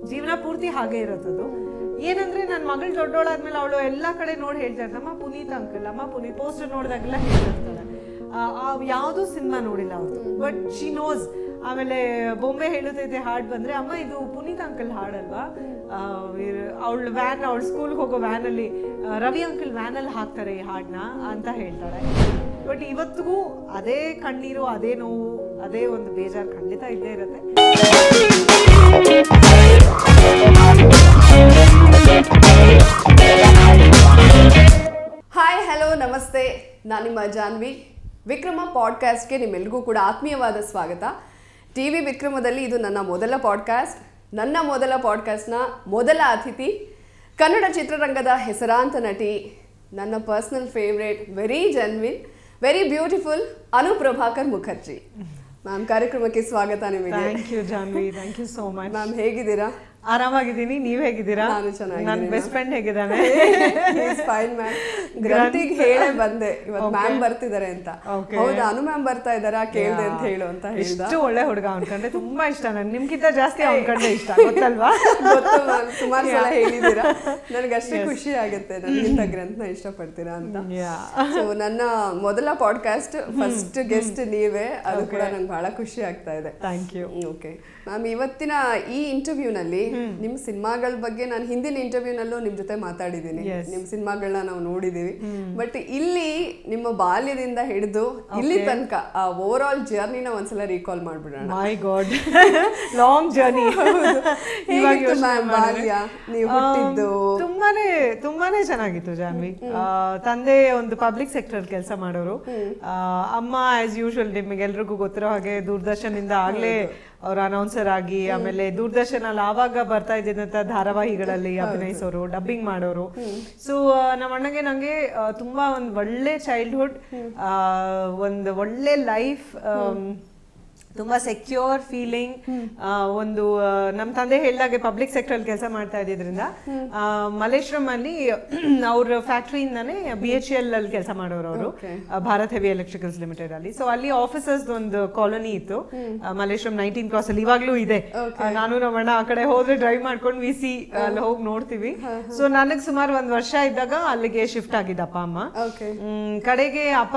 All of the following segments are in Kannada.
ಜೀವನ ಪೂರ್ತಿ ಹಾಗೆ ಇರುತ್ತದು ಏನಂದ್ರೆ ನನ್ನ ಮಗಳು ದೊಡ್ಡೋಳಾದ್ಮೇಲೆ ಅವಳು ಎಲ್ಲಾ ಕಡೆ ನೋಡಿ ಹೇಳ್ತಾ ಇರ್ತಾಳೆ ಅಮ್ಮ ಪುನೀತ್ ಅಂಕಲ್ ಅಮ್ಮ ಪುನೀತ್ ಪೋಸ್ಟರ್ ನೋಡಿದಾಗೆಲ್ಲ ಹೇಳ್ತಿರ್ತಾಳೆ ಯಾವುದೂ ಸಿನಿಮಾ ನೋಡಿಲ್ಲ ಅವ್ರದ್ದು ಬಟ್ ಶಿ ನೋಸ್ ಆಮೇಲೆ ಬೊಂಬೆ ಹೇಳುತ್ತೈತೆ ಹಾಡ್ ಬಂದ್ರೆ ಅಮ್ಮ ಇದು ಪುನೀತ್ ಅಂಕಲ್ ಹಾಡಲ್ವಾ ಅವಳು ವ್ಯಾನ್ ಅವಳು ಸ್ಕೂಲ್ಗೆ ಹೋಗೋ ವ್ಯಾನಲ್ಲಿ ರವಿ ಅಂಕಲ್ ವ್ಯಾನಲ್ಲಿ ಹಾಕ್ತಾರೆ ಈ ಹಾಡನ್ನ ಅಂತ ಹೇಳ್ತಾಳೆ ಬಟ್ ಇವತ್ತಿಗೂ ಅದೇ ಕಣ್ಣೀರು ಅದೇ ನೋವು ಅದೇ ಒಂದು ಬೇಜಾರು ಖಂಡಿತ ಇದ್ದೇ ಇರುತ್ತೆ ಹಾಯ್ ಹಲೋ ನಮಸ್ತೆ ನಾನು ನಿಮ್ಮ ಜಾನ್ವಿ ವಿಕ್ರಮ ಪಾಡ್ಕಾಸ್ಟ್ಗೆ ನಿಮ್ಮೆಲ್ರಿಗೂ ಕೂಡ ಆತ್ಮೀಯವಾದ ಸ್ವಾಗತ ಟಿ ವಿ ವಿಕ್ರಮದಲ್ಲಿ ಇದು ನನ್ನ ಮೊದಲ ಪಾಡ್ಕಾಸ್ಟ್ ನನ್ನ ಮೊದಲ ಪಾಡ್ಕಾಸ್ಟ್ನ ಮೊದಲ ಅತಿಥಿ ಕನ್ನಡ ಚಿತ್ರರಂಗದ ಹೆಸರಾಂತ ನಟಿ ನನ್ನ personal favourite very genuine very beautiful Anu Prabhakar Mukherjee ma'am ಕಾರ್ಯಕ್ರಮಕ್ಕೆ ಸ್ವಾಗತ ನಿಮಗೆ thank you Jahnavi thank you so much ma'am ಹೇಗಿದ್ದೀರಾ ಆರಾಮಾಗಿದ್ದೀನಿ ನೀವ್ ಹೇಗಿದ್ದೀರಾ ನಾನು ಚೆನ್ನಾಗಿದ್ದೀನಿ, ನನ್ನ ಬೆಸ್ಟ್ ಫ್ರೆಂಡ್ ಹೇಗಿದ್ದಾನೆ ಫೈನ್ ಮ್ಯಾಮ್ ಗ್ರಂಥಿಗೆ ಹೇಳೇ ಬಂದೆ ಇವತ್ತು ಮ್ಯಾಮ್ ಬರ್ತಿದ್ದಾರೆ ಅಂತ Okay. ಹೌದಾ ಅನು ಮ್ಯಾಮ್ ಬರ್ತಾ ಇದಾರಾ ಕೇಳ್ದೆ ಅಂತ ಹೇಳು ಅಂತ ಹೇಳ್ದ ಎಷ್ಟು ಒಳ್ಳೆ ಹುಡುಗ ಅನ್ಕೊಂಡೆ ತುಂಬಾ ಇಷ್ಟ ನನ್ಗೆ ನಿಮ್ಗಿಂತ ಜಾಸ್ತಿ ಅನ್ಕೊಂಡೆ ಇಷ್ಟ ಗೊತ್ತಲ್ವಾ ಗೊತ್ತು ಮ್ಯಾಮ್ ಸುಮಾರು ಸಲ ಹೇಳಿದ್ದೀರಾ ನನಗೆ ಅಷ್ಟೇ ಖುಷಿ ಆಗುತ್ತೆ ನನಗಿಂತ ಗ್ರಂಥನ ಇಷ್ಟಪಡ್ತೀರಾ ಅಂತ Yeah. ಸೊ ನನ್ನ ಮೊದಲ ಪಾಡ್ಕಾಸ್ಟ್ ಫಸ್ಟ್ ಗೆಸ್ಟ್ ನೀವೇ ಅದು ಕೂಡ ನಂಗೆ ಬಹಳ ಖುಷಿ ಆಗ್ತಾ ಇದೆ ಥ್ಯಾಂಕ್ ಯು ಓಕೆ ಮ್ಯಾಮ್ ಇವತ್ತಿನ ಈ ಇಂಟರ್ವ್ಯೂನಲ್ಲಿ ನಿಮ್ಮ ಸಿನಿಮಾಗಳ ಬಗ್ಗೆ ನಾನು ಹಿಂದಿನ ಇಂಟರ್ವ್ಯೂನಲ್ಲೂ ನಿಮ್ಮ ಜೊತೆ ಮಾತಾಡಿದ್ದೀನಿ Yes. ನಿಮ್ಮ ಸಿನಿಮಾಗಳನ್ನ ನಾವು ನೋಡಿದೀವಿ ಬಟ್ ಇಲ್ಲಿ ನಿಮ್ಮ ಬಾಲ್ಯದಿಂದ ಹಿಡಿದು ಇಲ್ಲಿ ತನಕ ಆ ಓವರ್ ಆಲ್ ಜರ್ನಿನ ಒಂದ್ಸಲ ರೀಕಾಲ್ ಮಾಡ್ಬಿಡೋಣ ಮೈ ಗಾಡ್ ಲಾಂಗ್ ಜರ್ನಿ ಹೇಗಿತ್ತು ma'am ಬಾಲ್ಯ? ನೀವು ಹುಟ್ಟಿದ್ದು? ತುಂಬಾನೇ ತುಂಬಾನೇ ಚೆನ್ನಾಗಿತ್ತು ಜಾನ್ವಿ ಆ, ತಂದೆ ಒಂದು ಪಬ್ಲಿಕ್ ಸೆಕ್ಟರ್ ಕೆಲಸ ಮಾಡೋರು ಆ, ಅಮ್ಮ ಆಸ್ ಯೂಶುವಲ್ ನಿಮಗೆಲ್ರಿಗೂ ಗೊತ್ತಿರೋ ಹಾಗೆ ದೂರದರ್ಶನಿಂದ ಆಗ್ಲೇ ಅವ್ರ ಅನೌನ್ಸರ್ ಆಗಿ ಆಮೇಲೆ ದೂರದರ್ಶನಲ್ಲಿ ಆವಾಗ ಬರ್ತಾ ಇದ್ದಂತ ಧಾರಾವಾಹಿಗಳಲ್ಲಿ ಅಭಿನಯಿಸೋರು ಡಬ್ಬಿಂಗ್ ಮಾಡೋರು ಸೊ ನಮ್ಮ ಅಣ್ಣಗೆ ನಂಗೆ ಆ, ತುಂಬಾ ಒಂದು ಒಳ್ಳೆ ಚೈಲ್ಡ್ಹುಡ್ ಒಂದು ಒಳ್ಳೆ ಲೈಫ್ ತುಂಬಾ ಸೆಕ್ಯೂರ್ ಫೀಲಿಂಗ್ ಒಂದು ಆ, ನಮ್ಮ ತಂದೆ ಹೇಳಿದಾಗೆ ಪಬ್ಲಿಕ್ ಸೆಕ್ಟರ್ ಕೆಲಸ ಮಾಡ್ತಾ ಇದ್ದಿದ್ರಿಂದ ಆ, ಮಲ್ಲೇಶ್ವರಂ ಅಲ್ಲಿ ಅವ್ರ ಫ್ಯಾಕ್ಟ್ರಿಯಿಂದಾನೇ ಬಿ ಎಚ್ ಎಲ್ ಅಲ್ಲಿ ಕೆಲಸ ಮಾಡೋರು ಅವರು ಭಾರತ್ ಹೆವಿ ಎಲೆಕ್ಟ್ರಿಕಲ್ಸ್ ಲಿಮಿಟೆಡ್ ಅಲ್ಲಿ ಸೊ ಅಲ್ಲಿ ಆಫೀಸರ್ಸ್ ಒಂದು ಕಾಲೋನಿ ಇತ್ತು ಆ, ಮಲ್ಲೇಶ್ವರಂ ನೈನ್ಟೀನ್ ಕ್ರಾಸ್ ಅಲ್ಲಿ ಇವಾಗ್ಲೂ ಇದೆ ಆ, ನಾನು ನಮ್ಮ ಅಣ್ಣ ಆ ಕಡೆ ಹೋದ್ರೆ ಡ್ರೈವ್ ಮಾಡ್ಕೊಂಡು ವಿ ಸಿ ಅಲ್ಲಿ ಹೋಗಿ ನೋಡ್ತೀವಿ ಸೊ ನನಗೆ ಸುಮಾರು ಒಂದ್ ವರ್ಷ ಇದ್ದಾಗ ಅಲ್ಲಿಗೆ ಶಿಫ್ಟ್ ಆಗಿದ್ದ ಅಪ್ಪ ಅಮ್ಮ ಓಕೆ ಮ್, ಕಡೆಗೆ ಅಪ್ಪ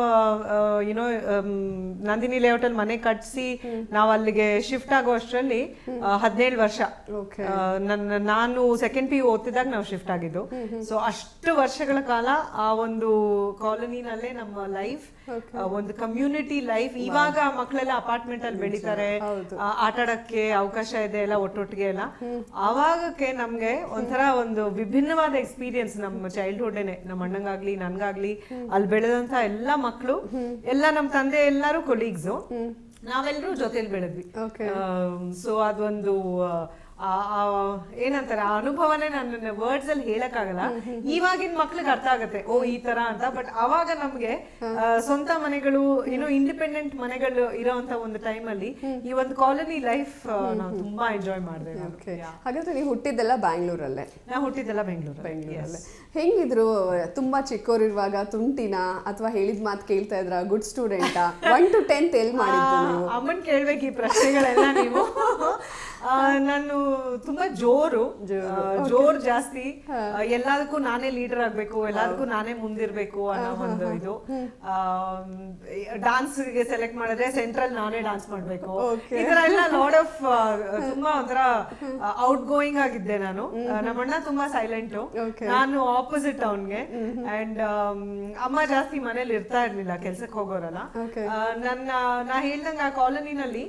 ಯುನೋ ನಂದಿನಿ ಲೇಔಟ್ ಅಲ್ಲಿ ಮನೆ ಕಟ್ಸಿ ನಾವು ಅಲ್ಲಿಗೆ ಶಿಫ್ಟ್ ಆಗೋ ಅಷ್ಟರಲ್ಲಿ ಹದಿನೇಳು ವರ್ಷ Okay. ಆ, ನನ್ನ ನಾನು ಸೆಕೆಂಡ್ ಪಿ ಯು ಓದ್ತಿದ್ದಾಗ ನಾವು ಶಿಫ್ಟ್ ಆಗಿದ್ದು ಸೊ ಅಷ್ಟು ವರ್ಷಗಳ ಕಾಲ ಆ ಒಂದು ಕಾಲೋನಿನಲ್ಲೇ ನಮ್ಮ ಲೈಫ್ ಒಂದು ಕಮ್ಯುನಿಟಿ ಲೈಫ್ ಇವಾಗ ಮಕ್ಕಳೆಲ್ಲ ಅಪಾರ್ಟ್ಮೆಂಟ್ ಅಲ್ಲಿ ಬೆಳಿತಾರೆ ಆ, ಆಟ ಆಡಕ್ಕೆ ಅವಕಾಶ ಇದೆ ಎಲ್ಲ ಒಟ್ಟೊಟ್ಟಿಗೆ ಎಲ್ಲ ಅವಾಗಕ್ಕೆ ನಮ್ಗೆ ಒಂಥರ ಒಂದು ವಿಭಿನ್ನವಾದ ಎಕ್ಸ್ಪೀರಿಯನ್ಸ್ ನಮ್ಮ ಚೈಲ್ಡ್ಹುಡ್ ನಮ್ಮ ಅಣ್ಣಂಗಾಗ್ಲಿ ನನ್ಗಾಗ್ಲಿ ಅಲ್ಲಿ ಬೆಳೆದಂತ ಎಲ್ಲಾ ಮಕ್ಕಳು ಎಲ್ಲ ನಮ್ಮ ತಂದೆ ಎಲ್ಲರೂ ಕೊಲೀಗ್ಸು ನಾವೆಲ್ಲರೂ ಜೊತೆಲಿ ಬೆಳೆದ್ವಿ Okay. ಸೊ ಅದೊಂದು ಆ, ಆ, ಏನಂತಾರೆ ಆ ಅನುಭವನೇ ನನ್ನ ವರ್ಡ್ಸ್ ಅಲ್ಲಿ ಹೇಳಕ್ಕಾಗಲ್ಲ ಇವಾಗಿನ ಮಕ್ಳಿಗೆ ಅರ್ಥ ಆಗತ್ತೆ ಓ ಈ ತರ ಅಂತ ಬಟ್ ಅವಾಗ ನಮ್ಗೆ ಆ, ಸ್ವಂತ ಮನೆಗಳು ಏನೋ ಇಂಡಿಪೆಂಡೆಂಟ್ ಮನೆಗಳು ಇರೋಂತ ಒಂದು ಟೈಮ್ ಅಲ್ಲಿ ಈ ಒಂದು ಕಾಲೋನಿ ಲೈಫ್ ನಾವು ತುಂಬಾ ಎಂಜಾಯ್ ಮಾಡಿದೆ ಓಕೆ ಹಾಗಾದ್ರೆ ನೀವು ಹುಟ್ಟಿದ್ದೆಲ್ಲ ಬ್ಯಾಂಗ್ಳೂರಲ್ಲೇ ನಾ ಹುಟ್ಟಿದ್ದೆಲ್ಲ ಬೆಂಗಳೂರು ಬೆಂಗಳೂರಲ್ಲೇ ಹೆಂಗಿದ್ರು ತುಂಬಾ ಚಿಕ್ಕವರಿರುವಾಗ ತುಂಟಿನ ಅಥವಾ ಹೇಳಿದ ಮಾತು ಕೇಳ್ತಾ ಇದ್ರ ಗುಡ್ ಸ್ಟೂಡೆಂಟಾ ಒನ್ ಟು ಟೆಂತ್ ಎಲ್ಲಿ ಮಾಡಿದ್ದು ನೀವು ಅಮ್ಮನ್ ಕೇಳ್ಬೇಕು ಈ ಪ್ರಶ್ನೆಗಳೆಲ್ಲ ನೀವು ಆ, ನಾನು ತುಂಬಾ ಜೋರು ಆ, ಜೋರ್ ಜಾಸ್ತಿ ಆ, ಎಲ್ಲದಕ್ಕೂ ನಾನೇ ಲೀಡರ್ ಆಗ್ಬೇಕು ಎಲ್ಲದಕ್ಕೂ ನಾನೇ ಮುಂದಿರ್ಬೇಕು ಅನ್ನೋ ಒಂದು ಇದು ಡಾನ್ಸ್ ಗೆ ಸೆಲೆಕ್ಟ್ ಮಾಡಿದ್ರೆ ಸೆಂಟ್ರಲ್ ನಾನೇ ಡಾನ್ಸ್ ಮಾಡ್ಬೇಕು ಈ ತರ ಎಲ್ಲ ಲಾಡ್ ಆಫ್ ತುಂಬಾ ಒಂಥರ ಔಟ್ ಗೋಯಿಂಗ್ ಆಗಿದ್ದೆ ನಾನು ಆ, ನಮ್ಮಣ್ಣ ತುಂಬಾ ಸೈಲೆಂಟ್ ನಾನು ಆಪೋಸಿಟ್ ಅವನ್ಗೆ ಅಂಡ್ ಅಮ್ಮ ಜಾಸ್ತಿ ಮನೇಲಿ ಇರ್ತಾ ಇರ್ಲಿಲ್ಲ ಕೆಲ್ಸಕ್ಕೆ ಹೋಗೋರಲ್ಲ Okay. ಆ, ನನ್ನ ನಾ ಹೇಳ್ದಂಗ ಆ ಕಾಲೋನಿನಲ್ಲಿ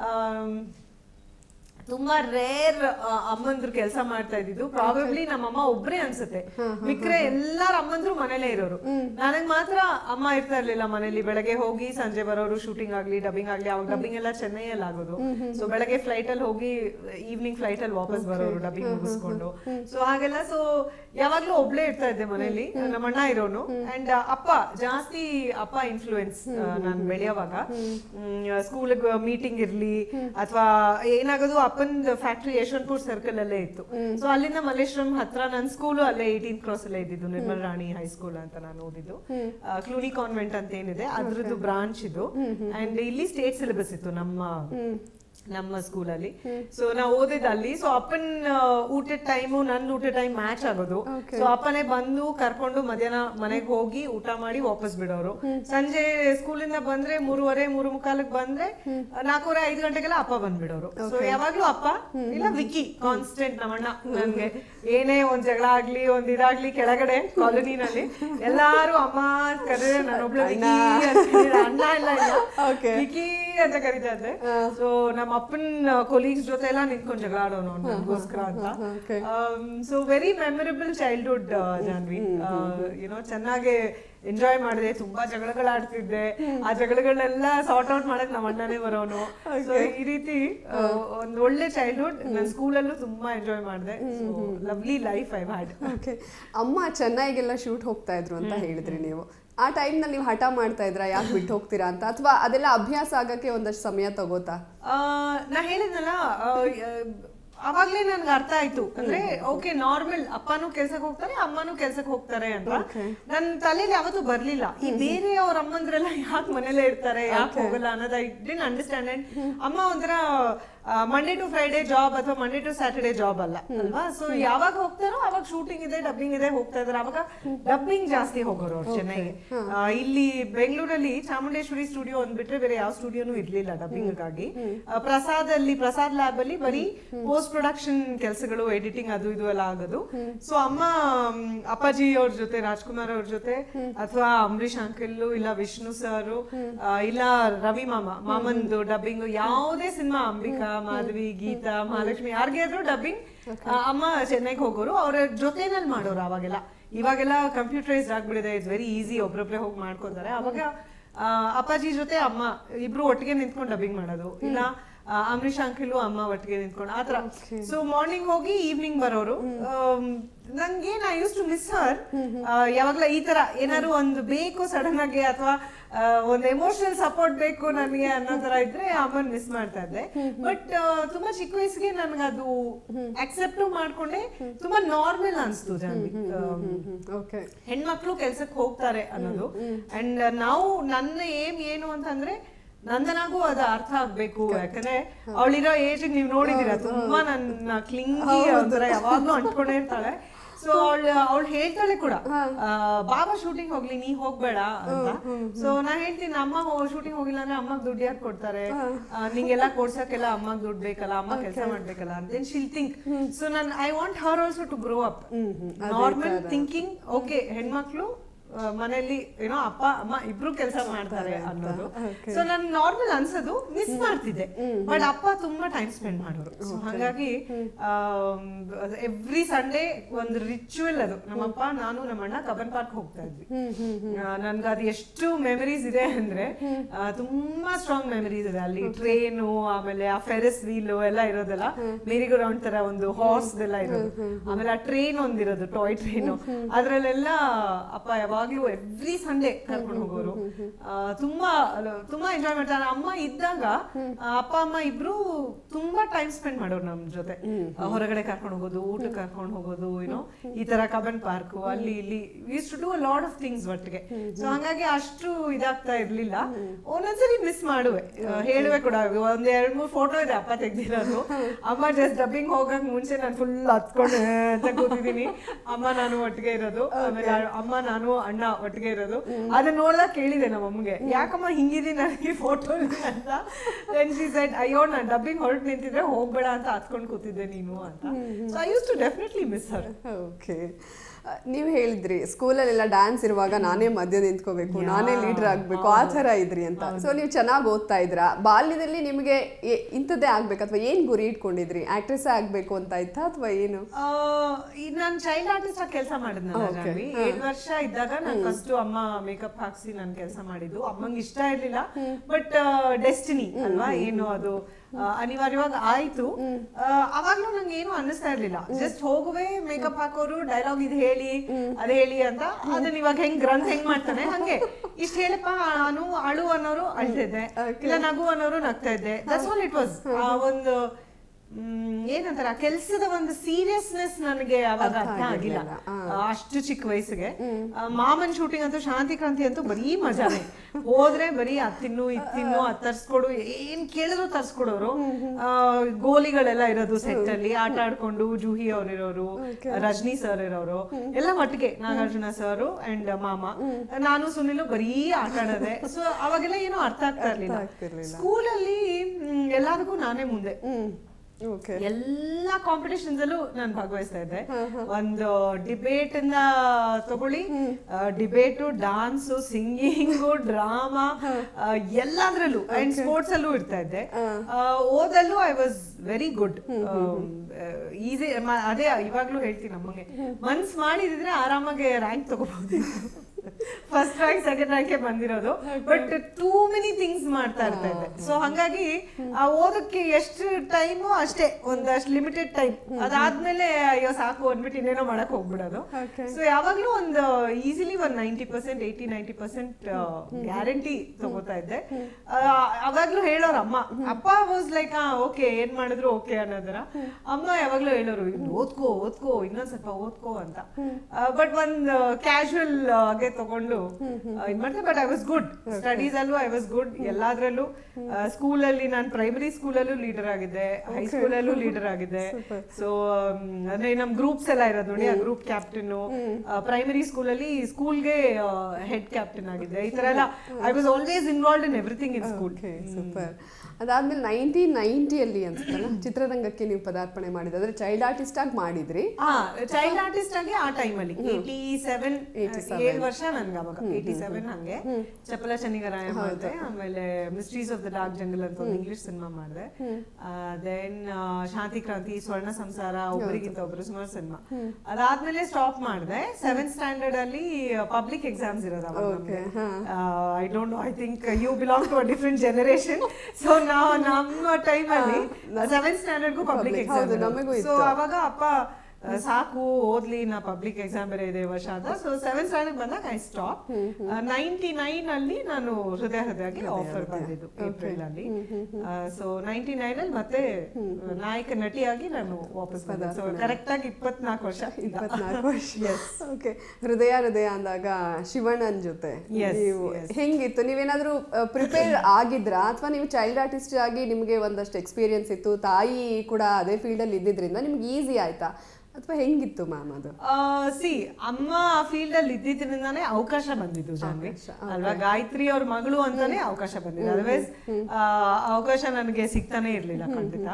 ತುಂಬಾ ರೇರ್ ಅಮ್ಮಂದ್ರು ಕೆಲಸ ಮಾಡ್ತಾ ಇದ್ದಿದ್ದು ಪ್ರಾಬಬ್ಲಿ ನಮ್ಮಮ್ಮ ಒಬ್ರೇ ಅನ್ಸುತ್ತೆ ಮಿಕ್ರೆ ಎಲ್ಲಾರ ಅಮ್ಮಂದ್ರು ಮನೇಲೇ ಇರೋರು ನನಗ್ ಮಾತ್ರ ಅಮ್ಮ ಇರ್ತಾ ಇರ್ಲಿಲ್ಲ ಮನೇಲಿ ಬೆಳಗ್ಗೆ ಹೋಗಿ ಸಂಜೆ ಬರೋರು ಶೂಟಿಂಗ್ ಆಗ್ಲಿ ಡಬ್ಬಿಂಗ್ ಆಗ್ಲಿ ಅವಾಗ ಡಬ್ಬಿಂಗ್ ಎಲ್ಲ ಚೆನ್ನೈಯಲ್ಲಿ ಆಗೋದು ಸೊ ಬೆಳಗ್ಗೆ ಫ್ಲೈಟ್ ಅಲ್ಲಿ ಹೋಗಿ ಈವ್ನಿಂಗ್ ಫ್ಲೈಟ್ ಅಲ್ಲಿ ವಾಪಸ್ ಬರೋರು ಡಬ್ಬಿಂಗ್ ಮುಗಿಸ್ಕೊಂಡು ಸೊ ಹಾಗೆಲ್ಲ ಸೊ ಯಾವಾಗ್ಲೂ ಒಬ್ಳೇ ಇರ್ತಾ ಇದ್ದೆ ಮನೇಲಿ ನಮ್ಮ ಅಣ್ಣ ಇರೋನು ಅಂಡ್ ಅಪ್ಪ ಜಾಸ್ತಿ ಅಪ್ಪ ಇನ್ಫ್ಲೂಯೆನ್ಸ್ ನಾನು ಬೆಳೆಯೋವಾಗ ಸ್ಕೂಲ್ ಮೀಟಿಂಗ್ ಇರ್ಲಿ ಅಥವಾ ಏನಾಗೋದು ಅಪ್ಪನ ಫ್ಯಾಕ್ಟ್ರಿ ಯಶವಂತಪುರ್ ಸರ್ಕಲ್ ಅಲ್ಲೇ ಇತ್ತು ಸೊ ಅಲ್ಲಿಂದ ಮಲ್ಲೇಶ್ವರಂ ಹತ್ರ ನನ್ನ ಸ್ಕೂಲು ಅಲ್ಲೇ ಏಯ್ಟೀನ್ ಕ್ರಾಸ್ ಅಲ್ಲೇ ಇದ್ದಿದ್ದು ನಿರ್ಮಲ್ ರಾಣಿ ಹೈಸ್ಕೂಲ್ ಅಂತ ನಾನು ಓದಿದ್ದು ಕ್ಲೂನಿ ಕಾನ್ವೆಂಟ್ ಅಂತ ಏನಿದೆ ಅದ್ರದ್ದು ಬ್ರಾಂಚ್ ಇದು ಅಂಡ್ ಇಲ್ಲಿ ಸ್ಟೇಟ್ ಸಿಲೆಬಸ್ ಇತ್ತು ನಮ್ಮ ನಮ್ಮ ಸ್ಕೂಲಲ್ಲಿ ಸೊ ನಾವು ಓದಿದ್ದು ಅಲ್ಲಿ ಸೊ ಅಪ್ಪನ್ ಆ, ಊಟದ ಟೈಮು ನನ್ನ ಊಟದ ಟೈಮ್ ಮ್ಯಾಚ್ ಆಗೋದು Okay. ಸೊ ಅಪ್ಪನೇ ಬಂದು ಕರ್ಕೊಂಡು ಮಧ್ಯಾಹ್ನ ಮನೆಗೆ ಹೋಗಿ ಊಟ ಮಾಡಿ ವಾಪಸ್ ಬಿಡೋರು ಸಂಜೆ ಸ್ಕೂಲಿಂದ ಬಂದ್ರೆ ಮೂರುವರೆ ಮೂರು ಮುಕ್ಕಾಲಕ್ಕೆ ಬಂದ್ರೆ ನಾಲ್ಕೂವರೆ ಐದು ಗಂಟೆಗೆಲ್ಲ ಅಪ್ಪ ಬಂದ್ಬಿಡೋರು ಸೊ ಯಾವಾಗ್ಲೂ ಅಪ್ಪ ಇಲ್ಲ ವಿಕ್ಕಿ ಕಾನ್ಸ್ಟೆಂಟ್ ನಮ್ಮಣ್ಣ ನನ್ಗೆ ಏನೇ ಒಂದ್ ಜಗಳ ಆಗ್ಲಿ ಒಂದ್ ಇದಾಗ್ಲಿ ಕೆಳಗಡೆ ಕಾಲೋನಿನಲ್ಲಿ ಎಲ್ಲಾರು ಅಮ್ಮ ಅಂತ ಕರೆದ್ರೆ ನಾನೊಬ್ಳು ವಿಕ್ಕಿ ಅಂತ ಕರೀತಾರೆ. ಅಣ್ಣ ಇಲ್ಲ ಇಲ್ಲ Okay. ವಿಕಿ ಅಂತ ಕರಿತಾ ಇದ್ದೆ ಸೊ ನಮ್ಮ ಅಪ್ಪನ ಕೊಲೀಗ್ಸ್ ಜೊತೆ ಎಲ್ಲ ನಿಂತ್ಕೊಂಡು ಜಗಳ ಆಡೋನು ಅವ್ನು ನನಗೋಸ್ಕರ ಅಂತ Okay. So very memorable childhood Jahnavi ಏನೋ ಚೆನ್ನಾಗಿ ಎಂಜಾಯ್ ಮಾಡಿದೆ ತುಂಬಾ ಜಗಳಗಳಾಡ್ತಿದ್ದೆ ಆ ಜಗಳಗಳನ್ನೆಲ್ಲ ಸಾರ್ಟ್ ಔಟ್ ಮಾಡಕ್ ನಮ್ಮ ಅಣ್ಣನೇ ಬರೋನು ಸೊ ಈ ರೀತಿ ಆ, ಒಂದ್ ಒಳ್ಳೆ ಚೈಲ್ಡ್ಹುಡ್ ನನ್ನ ಸ್ಕೂಲಲ್ಲೂ ತುಂಬಾ ಎಂಜಾಯ್ ಮಾಡಿದೆ lovely life I had okay ಅಮ್ಮ ಚೆನ್ನೈಗೆಲ್ಲ ಶೂಟ್ ಹೋಗ್ತಾ ಇದ್ರು ಅಂತ ಹೇಳಿದ್ರಿ ನೀವು ಆ ಟೈಮ್ನಲ್ಲಿ ನೀವು ಹಠ ಮಾಡ್ತಾ ಇದ್ರಾ ಯಾಕೆ ಬಿಟ್ಟು ಹೋಗ್ತೀರಾ ಅಂತ ಅಥವಾ ಅದೆಲ್ಲ ಅಭ್ಯಾಸ ಆಗಕ್ಕೆ ಒಂದಷ್ಟು ಸಮಯ ತಗೋತಾ ಆ, ನಾ ಹೇಳಿದ್ನಲ್ಲ ಆ, ಅವಾಗ್ಲೇ ನನ್ಗೆ ಅರ್ಥ ಆಯ್ತು ಅಂದ್ರೆ ಓಕೆ ನಾರ್ಮಲ್ ಅಪ್ಪನೂ ಕೆಲ್ಸಕ್ಕೆ ಹೋಗ್ತಾರೆ ಅಮ್ಮನೂ ಕೆಲ್ಸಕ್ಕೆ ಹೋಗ್ತಾರೆ ಅಂತ ನನ್ ತಲೆಯಲ್ಲಿ ಯಾವತ್ತೂ ಬರ್ಲಿಲ್ಲ ಈ ಬೇರೆ ಅವ್ರ ಅಮ್ಮಂದ್ರೆಲ್ಲ ಯಾಕೆ ಮನೇಲೆ ಇರ್ತಾರೆ ಯಾಕೆ ಹೋಗಲ್ಲ ಅನ್ನೋದು ಐ ಡಿನ್ ಅಂಡರ್ಸ್ಟ್ಯಾಂಡ್ ಅಂಡ್ ಅಮ್ಮ ಒಂಥರ ಮಂಡೇ ಟು ಫ್ರೈಡೆ ಜಾಬ್ ಅಥವಾ ಮಂಡೇ ಟು ಸ್ಯಾಟರ್ಡೆ ಜಾಬ್ ಅಲ್ಲ ಅಲ್ವಾ ಸೊ ಯಾವಾಗ ಹೋಗ್ತಾರೋ ಅವಾಗ ಶೂಟಿಂಗ್ ಇದೆ ಡಬ್ಬಿಂಗ್ ಇದೆ ಹೋಗ್ತಾ ಇದಾರೆ ಅವಾಗ ಡಬ್ಬಿಂಗ್ ಜಾಸ್ತಿ ಹೋಗೋರು ಅವ್ರು ಚೆನ್ನೈಗೆ ಆ, ಇಲ್ಲಿ ಬೆಂಗಳೂರಲ್ಲಿ ಚಾಮುಂಡೇಶ್ವರಿ ಸ್ಟುಡಿಯೋ ಅಂದ್ಬಿಟ್ರೆ ಬೇರೆ ಯಾವ ಸ್ಟುಡಿಯೋನು ಇರ್ಲಿಲ್ಲ ಡಬ್ಬಿಂಗ್ಗಾಗಿ ಪ್ರಸಾದ್ ಅಲ್ಲಿ ಪ್ರಸಾದ್ ಲ್ಯಾಬ್ ಅಲ್ಲಿ ಬರೀ ಪೋಸ್ಟ್ ಪ್ರೊಡಕ್ಷನ್ ಕೆಲಸಗಳು ಎಡಿಟಿಂಗ್ ಅದು ಇದು ಎಲ್ಲ ಆಗೋದು ಸೊ ಅಮ್ಮ ಮ್, ಅಪ್ಪಾಜಿ ಅವ್ರ ಜೊತೆ ರಾಜ್ಕುಮಾರ್ ಅವ್ರ ಜೊತೆ ಅಥವಾ ಅಂಬರೀಶ್ ಅಂಕಲ್ ಇಲ್ಲ ವಿಷ್ಣು ಸರ್ ಇಲ್ಲ ರವಿ ಮಾಮ ಮಾಮಂದು ಡಬ್ಬಿಂಗ್ ಯಾವುದೇ ಸಿನಿಮಾ ಅಂಬಿಕಾ ಮಾಧವಿ ಗೀತಾ ಮಹಾಲಕ್ಷ್ಮಿ ಯಾರಿಗೆ ಆದ್ರೂ ಡಬ್ಬಿಂಗ್ ಅಮ್ಮ ಚೆನ್ನೈಗೆ ಹೋಗೋರು ಅವ್ರ ಜೊತೆನಲ್ಲಿ ಮಾಡೋರು ಅವಾಗೆಲ್ಲ ಇವಾಗೆಲ್ಲ ಕಂಪ್ಯೂಟರೈಸ್ ಆಗ್ಬಿಡಿದೆ ಇಟ್ಸ್ ವೆರಿ ಈಸಿ ಒಬ್ರೊಬ್ರೆ ಹೋಗಿ ಮಾಡ್ಕೋತಾರೆ ಅವಾಗ ಆ, ಅಪ್ಪಾಜಿ ಜೊತೆ ಅಮ್ಮ ಇಬ್ರು ಒಟ್ಟಿಗೆ ನಿಂತ್ಕೊಂಡು ಡಬ್ಬಿಂಗ್ ಮಾಡೋದು ಇಲ್ಲ ಆ, ಅಂಬರೀಶ್ ಅಂಕಲು ಅಮ್ಮ ಒಟ್ಟಿಗೆ ನಿಂತ್ಕೊಂಡು ಆತರ ಸೊ ಮಾರ್ನಿಂಗ್ ಹೋಗಿ ಈವ್ನಿಂಗ್ ಬರೋರು ಆಮ್, ನಂಗೆ ನಾ ಯೂಸ್ ಟು ಮಿಸ್ ಹರ್ ಯಾವಾಗ್ಲ ಈ ತರ ಏನಾದ್ರು ಒಂದು ಬೇಕು ಸಡನ್ ಆಗಿ ಅಥವಾ ಒಂದು ಎಮೋಷನಲ್ ಸಪೋರ್ಟ್ ಬೇಕು ನನಗೆ ಅನ್ನೋ ತರ ಇದ್ರೆ ಅಮ್ಮನ್ ಮಿಸ್ ಮಾಡ್ತಾ ಇದ್ದೆ ಬಟ್ ತುಂಬಾ ಚಿಕ್ಕ ವಯಸ್ಸಿಗೆ ನನ್ಗೆ ಅದು ಅಕ್ಸೆಪ್ಟ್ ಮಾಡ್ಕೊಂಡೆ ತುಂಬಾ ನಾರ್ಮಲ್ ಅನ್ಸ್ತು ಜಾನ್ವಿ ಆಮ್, ಓಕೆ ಹೆಣ್ಮಕ್ಳು ಕೆಲ್ಸಕ್ಕೆ ಹೋಗ್ತಾರೆ ಅನ್ನೋದು ಅಂಡ್ ನಾವು ನನ್ನ ಏಮ್ ಏನು ಅಂತಂದ್ರೆ ನಂದನಾಗೂ ಅದು ಅರ್ಥ ಆಗ್ಬೇಕು ಯಾಕಂದ್ರೆ ಅವಳಿರೋ ಏಜ್ ನೀವ್ ನೋಡಿದೀರ ತುಂಬಾ ನನ್ನ ಕ್ಲಿಂಗಿ ಒಂಥರ ಯಾವಾಗ್ಲೂ ಅಂಟ್ಕೊಂಡೇ ಇರ್ತಾಳೆ ಸೊ ಅವಳು ಅವಳು ಹೇಳ್ತಾಳೆ ಕೂಡ ಆ, ಬಾಬಾ ಶೂಟಿಂಗ್ ಹೋಗ್ಲಿ ನೀ ಹೋಗ್ಬೇಡ ಅಂತ ಸೊ ನಾ ಹೇಳ್ತೀನಿ ಅಮ್ಮ ಶೂಟಿಂಗ್ ಹೋಗಿಲ್ಲ ಅಂದ್ರೆ ಅಮ್ಮಗ್ ದುಡ್ಡು ಯಾರು ಕೊಡ್ತಾರೆ ಆ, ನಿಂಗೆಲ್ಲ ಕೊಡ್ಸಕ್ಕೆಲ್ಲ ಅಮ್ಮಗ್ ದುಡ್ಡು ಬೇಕಲ್ಲ ಅಮ್ಮ ಕೆಲಸ ಮಾಡ್ಬೇಕಲ್ಲ ಅಂತ ಶಿಲ್ ಥಿಂಕ್ ಸೊ ನನ್ I want her also to grow up normal thinking okay ಹೆಣ್ಮಕ್ಳು ಆ, ಮನೆಯಲ್ಲಿ ಏನೋ ಅಪ್ಪ ಅಮ್ಮ ಇಬ್ರು ಕೆಲಸ ಮಾಡ್ತಾರೆ ಅನ್ನೋದು ಸೊ ನನ್ ನಾರ್ಮಲ್ ಅನ್ಸೋದು ಮಿಸ್ ಮಾಡ್ತಿದ್ದೆ ಬಟ್ ಅಪ್ಪ ತುಂಬಾ ಟೈಮ್ ಸ್ಪೆಂಡ್ ಮಾಡೋರು ಸೊ ಹಾಗಾಗಿ ಎವ್ರಿ ಸಂಡೇ ಒಂದು ರಿಚುವಲ್ ಅದು ನಮ್ಮಪ್ಪ ನಾನು ನಮ್ಮಣ್ಣ ಕಬ್ಬನ್ ಪಾರ್ಕ್ ಹೋಗ್ತಾ ಇದ್ವಿ ನನ್ಗೆ ಅದು ಎಷ್ಟು ಮೆಮರೀಸ್ ಇದೆ ಅಂದ್ರೆ ಆ, ತುಂಬಾ ಸ್ಟ್ರಾಂಗ್ ಮೆಮರೀಸ್ ಇದೆ ಅಲ್ಲಿ ಟ್ರೇನು ಆಮೇಲೆ ಆ ಫೆರಸ್ ವೀಲ್ ಎಲ್ಲ ಇರೋದಲ್ಲ ಮೇರಿ ಗ್ರೌಂಡ್ ತರ ಒಂದು ಹಾರ್ಸ್ ಎಲ್ಲ ಇರೋದು ಆಮೇಲೆ ಆ ಟ್ರೈನ್ ಒಂದಿರೋದು ಟಾಯ್ ಟ್ರೈನು ಅದ್ರಲ್ಲೆಲ್ಲ ಅಪ್ಪ ಯಾವಾಗ್ಲೂ ಎವ್ರಿ ಸಂಡೇ ಕರ್ಕೊಂಡು ಹೋಗೋರು ಆ, ತುಂಬಾ ಅಲ್ಲ, ತುಂಬಾ ಎಂಜಾಯ್ ಮಾಡ್ತಾರೆ ಅಮ್ಮ ಇದ್ದಾಗ ಆ, ಅಪ್ಪ ಅಮ್ಮ ಇಬ್ರು ತುಂಬಾ ಟೈಮ್ ಸ್ಪೆಂಡ್ ಮಾಡೋರು ನಮ್ ಜೊತೆ ಆ, ಹೊರಗಡೆ ಕರ್ಕೊಂಡು ಹೋಗೋದು ಊಟಕ್ಕೆ ಕರ್ಕೊಂಡು ಹೋಗೋದು ಏನೋ ಈ ತರ ಕಬನ್ ಪಾರ್ಕ್ ಅಲ್ಲಿ ಇಲ್ಲಿ use to do lot of things ಒಟ್ಟಿಗೆ ಸೊ ಹಂಗಾಗಿ ಅಷ್ಟು ಇದಾಗ್ತಾ ಇರ್ಲಿಲ್ಲ ಒಂದೊಂದ್ಸರಿ ಮಿಸ್ ಮಾಡುವೆ ಆ, ಹೇಳುವೆ ಕೂಡ ಒಂದ್ ಎರಡ್ ಮೂರ್ ಫೋಟೋ ಇದೆ ಅಪ್ಪ ತೆಗ್ದಿರೋದು ಅಮ್ಮ ಜಸ್ಟ್ ಡಬ್ಬಿಂಗ್ ಹೋಗಕ್ ಮುಂಚೆ ನಾನು ಫುಲ್ ಹತ್ಕೊಂಡು ಅಂತ ಕೂತಿದೀನಿ ಅಮ್ಮ ನಾನು ಒಟ್ಟಿಗೆ ಇರೋದು ಆಮೇಲೆ ಆ- ಅಮ್ಮ ನಾನು ಅಣ್ಣ ಒಟ್ಟಿಗೆ ಇರೋದು ಅದನ್ನ ನೋಡ್ದಾಗ ಕೇಳಿದೆ ನಮ್ಮ ಅಮ್ಮಗೆ ಯಾಕಮ್ಮ ಹಿಂಗಿದೀನಿ ನನಗೆ ಫೋಟೋ ಅಂತ ಶಿ ಸೆಡ್ ಅಯ್ಯೋ ನಾನು ಡಬ್ಬಿಂಗ್ ಹೊರಟು ನಿಂತಿದ್ರೆ ಹೋಗ್ಬೇಡ ಅಂತ ಹತ್ಕೊಂಡು ಕೂತಿದ್ದೆ ನೀನು ಅಂತ so I use to definitely miss her okay ನೀವು ಹೇಳಿದ್ರಿ ಸ್ಕೂಲಲ್ಲೆಲ್ಲ ಡ್ಯಾನ್ಸ್ ಇರುವಾಗ ನಾನೇ ಮಧ್ಯ ನಿಂತ್ಕೋಬೇಕು ನಾನೇ ಲೀಡರ್ ಆಗಬೇಕು ಆ ಥರ ಇದ್ರಿ ಅಂತ ಸೊ ನೀವು ಚೆನ್ನಾಗಿ ಓದ್ತಾ ಇದ್ರಾ ಬಾಲ್ಯದಲ್ಲಿ ನಿಮಗೆ ಏ- ಇಂಥದ್ದೇ ಆಗ್ಬೇಕು ಅಥವಾ ಏನು ಗುರಿ ಇಟ್ಕೊಂಡಿದ್ರಿ ಆಕ್ಟ್ರೆಸ್ ಆಗಬೇಕು ಅಂತ ಇತ್ತಾ ಅಥವಾ ಏನು ನಾನು ಚೈಲ್ಡ್ ಆರ್ಟಿಸ್ಟ್ ಆಗಿ ಕೆಲಸ ಮಾಡಿದ್ನಲ್ಲ ಜಾನ್ವಿ ಏಳು ವರ್ಷ ಇದ್ದಾಗ ನಾನು ಫಸ್ಟ್ ಅಮ್ಮ ಮೇಕಪ್ ಹಾಕ್ಸಿ ನಾನು ಕೆಲಸ ಮಾಡಿದ್ದು ಅಮ್ಮಂಗೆ ಇಷ್ಟ ಇರ್ಲಿಲ್ಲ ಬಟ್ ಡೆಸ್ಟಿನಿ ಅಲ್ವಾ ಏನು ಅದು ಆ, ಅನಿವಾರ್ಯವಾಗಿ ಆಯ್ತು ಆ, ಅವಾಗ್ಲೂ ನಂಗೆ ಏನು ಅನ್ನಿಸ್ತಾ ಇರ್ಲಿಲ್ಲ ಜಸ್ಟ್ ಹೋಗುವೆ ಮೇಕಪ್ ಹಾಕೋರು ಡೈಲಾಗ್ ಇದು ಹೇಳಿ ಅದ್ ಹೇಳಿ ಅಂತ ಅದನ್ನ ಇವಾಗ ಹೆಂಗ್ ಗ್ರಂಥ್ ಹೆಂಗ್ ಮಾಡ್ತಾನೆ ಹಂಗೆ ಇಷ್ಟ ಹೇಳಪ್ಪ ನಾನು ಅಳು ಅನ್ನೋರು ಅಳ್ತಿದ್ದೆ ಇಲ್ಲ ನಗು ಅನ್ನೋರು ನಗ್ತಾ ಇದ್ದೆ ದಟ್ಸ್ ಆಲ್ ಇಟ್ ವಾಸ್ ಒಂದು ಮ್, ಏನಂತಾರೆ ಆ ಕೆಲ್ಸದ ಒಂದು ಸೀರಿಯಸ್ನೆಸ್ ನನಗೆ ಅವಾಗ ಅರ್ಥ ಅರ್ಥ ಆಗಿಲ್ಲ ಆಗಿರ್ಲಿಲ್ಲ. ಆ, ಅಷ್ಟು ಚಿಕ್ಕ ವಯಸ್ಸಿಗೆ ಆ, ಮಾಮನ್ ಶೂಟಿಂಗ್ ಅಂತೂ ಶಾಂತಿ ಕ್ರಾಂತಿ ಅಂತೂ ಬರೀ ಮಜಾನೆ ಹೋದ್ರೆ ಬರೀ ಅದ್ ತಿನ್ನು ಇದ್ ತಿನ್ನು ಅದ್ ತರ್ಸ್ಕೊಡು ಏನ್ ಕೇಳಿದ್ರು ತರ್ಸ್ಕೊಡೋರು ಆ, ಗೋಲಿಗಳೆಲ್ಲ ಇರೋದು ಸೆಟ್ ಅಲ್ಲಿ ಆಟ ಆಡ್ಕೊಂಡು ಜೂಹಿ ಅವ್ರಿರೋರು ರಜನಿ ಸರ್ ಇರೋರು ಎಲ್ಲ ಒಟ್ಟಿಗೆ ನಾಗಾರ್ಜುನ ಸರ್ ಅಂಡ್ ಮಾಮ ನಾನು ಸುನಿಲು ಬರೀ ಆಟ ಆಡೋದೆ ಸೊ ಅವಾಗೆಲ್ಲ ಏನೋ ಅರ್ಥ ಆಗ್ತಾ ಇರ್ಲಿಲ್ಲ ಆಗ್ತಿರ್ಲಿಲ್ಲ. ಸ್ಕೂಲಲ್ಲಿ ಎಲ್ಲದಕ್ಕೂ ನಾನೇ ಮುಂದೆ ಹ್ಮ್ ಓಕೆ ಎಲ್ಲಾ ಕಾಂಪಿಟೇಷನ್ಸ್ ಅಲ್ಲೂ ನಾನು ಭಾಗವಹಿಸ್ತಾ ಇದ್ದೆ ಒಂದು ಡಿಬೇಟ್ ಇಂದ ತಗೊಳ್ಳಿ ಡಿಬೇಟು ಡಾನ್ಸು ಸಿಂಗಿಂಗು ಡ್ರಾಮಾ ಎಲ್ಲಾದ್ರಲ್ಲೂ ಅಂಡ್ ಸ್ಪೋರ್ಟ್ಸ್ ಅಲ್ಲೂ ಇರ್ತಾ ಇದ್ದೆ ಆ, ಓದಲ್ಲೂ I was very good easy ಅದೇ ಇವಾಗ್ಲೂ ಹೇಳ್ತೀನಿ ನಮಗೆ ಮನ್ಸ್ ಮಾಡಿದ್ರೆ ಆರಾಮಾಗಿ ರ್ಯಾಂಕ್ ತಗೋಬಹುದು ಫಸ್ಟ್ ರ್ಯಾಂಕ್ ಸೆಕೆಂಡ್ ರ್ಯಾಂಕ್ ಬಂದಿರೋದು ಬಟ್ ಟೂ ಮೆನಿ ಥಿಂಗ್ಸ್ ಮಾಡ್ತಾ ಇರ್ತಾ ಇದ್ದೆ ಸೊ ಹಂಗಾಗಿ ಆ ಓದಕ್ಕೆ ಎಷ್ಟು ಟೈಮು ಅಷ್ಟೇ ಒಂದಷ್ಟು ಲಿಮಿಟೆಡ್ ಟೈಮ್ ಅದಾದ್ಮೇಲೆ ಅಯ್ಯೋ ಸಾಕು ಅಂದ್ಬಿಟ್ಟು ಇನ್ನೇನೋ ಮಾಡಕ್ ಹೋಗ್ಬಿಡೋದು Okay. ಸೊ ಯಾವಾಗ್ಲೂ ಒಂದು ಈಸಿಲಿ ಒಂದ್ ninety percent eighty ninety percent guarantee ತಗೋತಾ ಇದ್ದೆ ಆ, ಅವಾಗ್ಲೂ ಹೇಳೋರು ಅಮ್ಮ ಅಪ್ಪ ವಾಸ್ ಲೈಕ್ ಓಕೆ ಏನ್ ಮಾಡಿದ್ರು ಓಕೆ ಅನ್ನೋದರ ಅಮ್ಮ ಯಾವಾಗ್ಲೂ ಹೇಳೋರು ಇನ್ನು ಓದ್ಕೋ ಓದ್ಕೋ ಇನ್ನೊಂದ್ ಸ್ವಲ್ಪ ಓದ್ಕೋ ಅಂತ ಬಟ್ ಒಂದ್ ಕ್ಯಾಶುವಲ್ ಆಗೆ ತಗೊಂಡು ಆ, ಇದ್ ಮಾಡ್ದೆ but I was good studies ಅಲ್ಲೂ ಐ ವಾಸ್ ಗುಡ್ ಎಲ್ಲಾದ್ರಲ್ಲೂ ಸ್ಕೂಲಲ್ಲಿ ನಾನು ಪ್ರೈಮರಿ ಸ್ಕೂಲಲ್ಲೂ ಲೀಡರ್ ಆಗಿದ್ದೆ ಹೈಸ್ಕೂಲಲ್ಲೂ ಲೀಡರ್ ಆಗಿದ್ದೆ ಸೊ ಅಂದ್ರೆ ನಮ್ ಗ್ರೂಪ್ಸ್ ಎಲ್ಲ ಇರೋದು ನೋಡಿ ಆ ಗ್ರೂಪ್ ಕ್ಯಾಪ್ಟನ್ ಪ್ರೈಮರಿ ಸ್ಕೂಲಲ್ಲಿ ಸ್ಕೂಲ್ಗೆ ಹೆಡ್ ಕ್ಯಾಪ್ಟನ್ ಆಗಿದ್ದೆ ಈ ತರ ಎಲ್ಲ I was always involve in everything in school okay super ಅದಾದ್ಮೇಲೆ ನೈನ್ಟೀನ್ ನೈಂಟಿಯಲ್ಲಿ ಅನ್ಸುತ್ತಲ್ಲ ಚಿತ್ರರಂಗಕ್ಕೆ ನೀವು ಪದಾರ್ಪಣೆ ಮಾಡಿದ್ರೆ ಅಂದ್ರೆ ಚೈಲ್ಡ್ ಆರ್ಟಿಸ್ಟ್ ಆಗಿ ಮಾಡಿದ್ರಿ ಹಾ ಚೈಲ್ಡ್ ಆರ್ಟಿಸ್ಟ್ ಆಗಿ ಆ ಟೈಮಲ್ಲಿ ಏಯ್ಟಿ ಸೆವೆನ್ ಏಳು ವರ್ಷ ನನ್ಗೆ ಅವಾಗ ಏಯ್ಟಿ ಸೆವೆನ್ ಹಂಗೆ ಚಪಲ ಶನಿಗರಾಯ ಮಾಡಿದೆ ಆಮೇಲೆ mysteries of the dark jungle ಅಂತ ಒಂದು ಇಂಗ್ಲಿಷ್ ಸಿನಿಮಾ ಮಾಡಿದೆ ದೆನ್ ಶಾಂತಿ ಕ್ರಾಂತಿ ಸ್ವರ್ಣ ಸಂಸಾರ ಒಬ್ಬರಿಗಿಂತ ಒಬ್ರು ಸುಮಾರು ಸಿನಿಮಾ ಅದಾದ್ಮೇಲೆ ಸ್ಟಾಪ್ ಮಾಡಿದೆ ಸೆವೆಂತ್ ಸ್ಟ್ಯಾಂಡರ್ಡ್ ಅಲ್ಲಿ ಪಬ್ಲಿಕ್ ಎಕ್ಸಾಮ್ಸ್ ಇರೋದು Okay, ಹಾ. I don't know I think you belong to a different generation so ನಾವು ನಮ್ಮ ಟೈಮಲ್ಲಿ ಸೆವೆಂತ್ ಸ್ಟ್ಯಾಂಡರ್ಡ್ಗೂ ಪಬ್ಲಿಕ್ Public, ಹೌದು, ನಮಗೂ ಎಕ್ಸಾಮ್ ಸೊ ಇತ್ತು. ಅವಾಗ ಅಪ್ಪ ಆ, ಸಾಕು ಓದ್ಲಿ ನಾ ಪಬ್ಲಿಕ್ ಎಕ್ಸಾಮ್ ಬೇರೆ ಇದೆ ಈ ವರ್ಷ ಅಂತ ಸೊ ಸೆವೆಂತ್ ಸ್ಟ್ಯಾಂಡರ್ಡ್ ಬಂದಾಗ ಐ ಸ್ಟಾಪ್ ನೈನ್ಟಿ ನೈನ್ ಅಲ್ಲಿ ನಾನು ಹೃದಯ ಹೃದಯಗೆ ಆಫರ್ ಬಂದಿದ್ದು ಏಪ್ರಿಲ್ ಅಲ್ಲಿ ಸೊ ನೈನ್ಟಿ ನೈನ್ ಅಲ್ಲಿ ಮತ್ತೆ ನಾಯಕ ನಟಿಯಾಗಿ ನಾನು ವಾಪಸ್ ಬಂದೆ ಸೊ ಕರೆಕ್ಟ್ ಆಗಿ ಇಪ್ಪತ್ನಾಲ್ಕು ವರ್ಷ ಈಗ. ಇಪ್ಪತ್ನಾಲ್ಕು ವರ್ಷ ಓಕೆ ಹೃದಯ ಹೃದಯ ಅಂದಾಗ ಶಿವಣ್ಣನ್ ಜೊತೆ Yes, ನೀವು yes. ಹೆಂಗಿತ್ತು ನೀವೇನಾದ್ರೂ ಪ್ರಿಪೇರ್ ಆಗಿದ್ರಾ ಅಥವಾ ನೀವು ಚೈಲ್ಡ್ ಆರ್ಟಿಸ್ಟ್ ಆಗಿ ನಿಮಗೆ ಒಂದಷ್ಟು ಎಕ್ಸ್ಪೀರಿಯನ್ಸ್ ಇತ್ತು ತಾಯಿ ಕೂಡ ಅದೇ ಫೀಲ್ಡ್ ಅಲ್ಲಿ ಇದ್ದಿದ್ರಿಂದ ನಿಮ್ಗೆ ಈಸಿ ಆಯ್ತಾ ಅಥವಾ ಹೆಂಗಿತ್ತು ಮ್ಯಾಮ್ ಅದು ಸಿ ಅಮ್ಮ ಆ ಫೀಲ್ಡ್ ಅಲ್ಲಿ ಇದ್ದಿದ್ರಿಂದಾನೇ ಅವಕಾಶ ಬಂದಿದ್ದು ಜಾನ್ವಿ ಅಲ್ವಾ ಗಾಯತ್ರಿ ಅವ್ರ ಮಗಳು ಅಂತಾನೆ ಅವಕಾಶ ಬಂದಿದ್ದು ಅದರ್ವೈಸ್ ಅವಕಾಶ ನನಗೆ ಸಿಗ್ತಾನೆ ಇರ್ಲಿಲ್ಲ ಖಂಡಿತ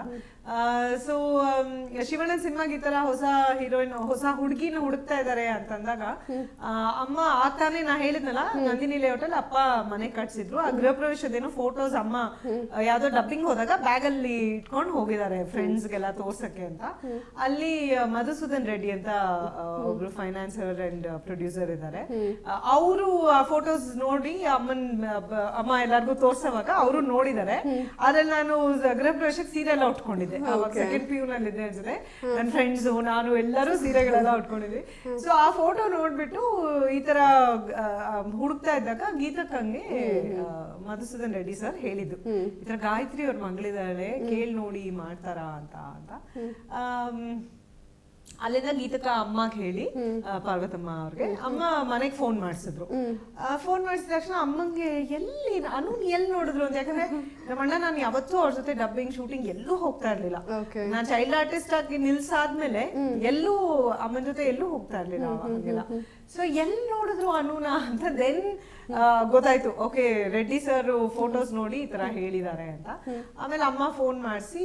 ಸೊ ಶಿವಣ್ಣನ್ ಸಿನಿಮಾಗೆ ಈ ತರ ಹೊಸ ಹೀರೋಯಿನ್ ಹೊಸ ಹುಡುಗಿನ ಹುಡುಕ್ತಾ ಇದಾರೆ ಅಂತಂದಾಗ ಆ, ಅಮ್ಮ ಆಗ್ತಾನೆ ನಾ ಹೇಳಿದ್ನಲ್ಲ ನಂದಿನಿ ಲೇಔಟ್ ಅಲ್ಲಿ ಅಪ್ಪ ಮನೆ ಕಟ್ಸಿದ್ರು ಆ ಗೃಹ ಪ್ರವೇಶದೇನೋ ಫೋಟೋಸ್ ಅಮ್ಮ ಆ, ಯಾವ್ದೋ ಡಬ್ಬಿಂಗ್ ಹೋದಾಗ ಬ್ಯಾಗ್ ಅಲ್ಲಿ ಇಟ್ಕೊಂಡು ಹೋಗಿದ್ದಾರೆ ಫ್ರೆಂಡ್ಸ್ ಗೆಲ್ಲ ತೋರ್ಸಕ್ಕೆ ಅಂತ ಅಲ್ಲಿ ಆ, ಮಧುಸೂದನ್ ರೆಡ್ಡಿ ಅಂತ ಆ, ಒಬ್ರು ಫೈನಾನ್ಸರ್ ಅಂಡ್ ಪ್ರೊಡ್ಯೂಸರ್ ಇದ್ದಾರೆ ಅವರು ಆ ಫೋಟೋಸ್ ನೋಡಿ ಅಮ್ಮನ್ ಆ, ಬ- ಅಮ್ಮ ಎಲ್ಲಾರ್ಗು ತೋರ್ಸೋವಾಗ ಅವರು ನೋಡಿದ್ದಾರೆ ಅದ್ರಲ್ಲಿ ನಾನು ಗೃಹ ಪ್ರವೇಶಕ್ಕೆ ಸೀರೆ ಎಲ್ಲ ಉಟ್ಕೊಂಡಿದ್ದೆ ಅವಾಗ ಸೆಕೆಂಡ್ ಪಿ ಯು ನಲ್ಲಿ ಇದ್ದೆ ಅನ್ಸುತ್ತೆ ನನ್ನ ಫ್ರೆಂಡ್ಸ್ ನಾನು ಎಲ್ಲರೂ ಸೀರೆಗಳೆಲ್ಲ ಉಟ್ಕೊಂಡಿದ್ವಿ ಸೊ ಆ ಫೋಟೋ ನೋಡ್ಬಿಟ್ಟು ಈ ತರ ಆ, ಆ, ಹುಡುಕ್ತಾ ಇದ್ದಾಗ ಗೀತಕ್ಕಂಗೆ ಆ, ಮಧುಸೂದನ್ ರೆಡ್ಡಿ ಸರ್ ಹೇಳಿದ್ದು ಈ ತರ ಗಾಯತ್ರಿ ಅವ್ರ ಮಗಳಿದ್ದಾಳೆ ಕೇಳಿ ನೋಡಿ ಮಾಡ್ತಾರಾ ಅಂತ ಅಂತ ಆಮ್, ಅಲ್ಲಿಂದ ಗೀತಕ್ಕ ಅಮ್ಮಗೆ ಹೇಳಿ ಆ, ಪಾರ್ವತಮ್ಮ ಅವ್ರಿಗೆ ಅಮ್ಮ ಮನೆಗೆ ಫೋನ್ ಮಾಡಿಸಿದ್ರು ಫೋನ್ ಮಾಡಿಸಿದ ತಕ್ಷಣ ಅಮ್ಮಂಗೆ ಎಲ್ಲಿ ಅನು ಎಲ್ಲಿ ನೋಡಿದ್ರು ಅಂತ ಯಾಕಂದ್ರೆ ನಮ್ಮ ಅಣ್ಣ ನಾನು ಯಾವತ್ತೂ ಅವ್ರ ಜೊತೆ ಡಬ್ಬಿಂಗ್ ಶೂಟಿಂಗ್ ಎಲ್ಲೂ ಹೋಗ್ತಾ ಇರ್ಲಿಲ್ಲ Okay. ನಾನ್ ಚೈಲ್ಡ್ ಆರ್ಟಿಸ್ಟ್ ಆಗಿ ನಿಲ್ಸಾದ್ಮೇಲೆ ಎಲ್ಲೂ ಅಮ್ಮನ ಜೊತೆ ಎಲ್ಲೂ ಹೋಗ್ತಾ ಇರ್ಲಿಲ್ಲ ಅವಾಗೆಲ್ಲ ಸೊ ಎಲ್ಲಿ ನೋಡಿದ್ರು ಅನುನ ಅಂತ ದೆನ್ ಗೊತ್ತಾಯ್ತು ಓಕೆ ರೆಡ್ಡಿ ಸರ್ ಫೋಟೋಸ್ ನೋಡಿ ಈ ತರ ಹೇಳಿದ್ದಾರೆ ಅಂತ ಆಮೇಲೆ ಅಮ್ಮ ಫೋನ್ ಮಾಡಿಸಿ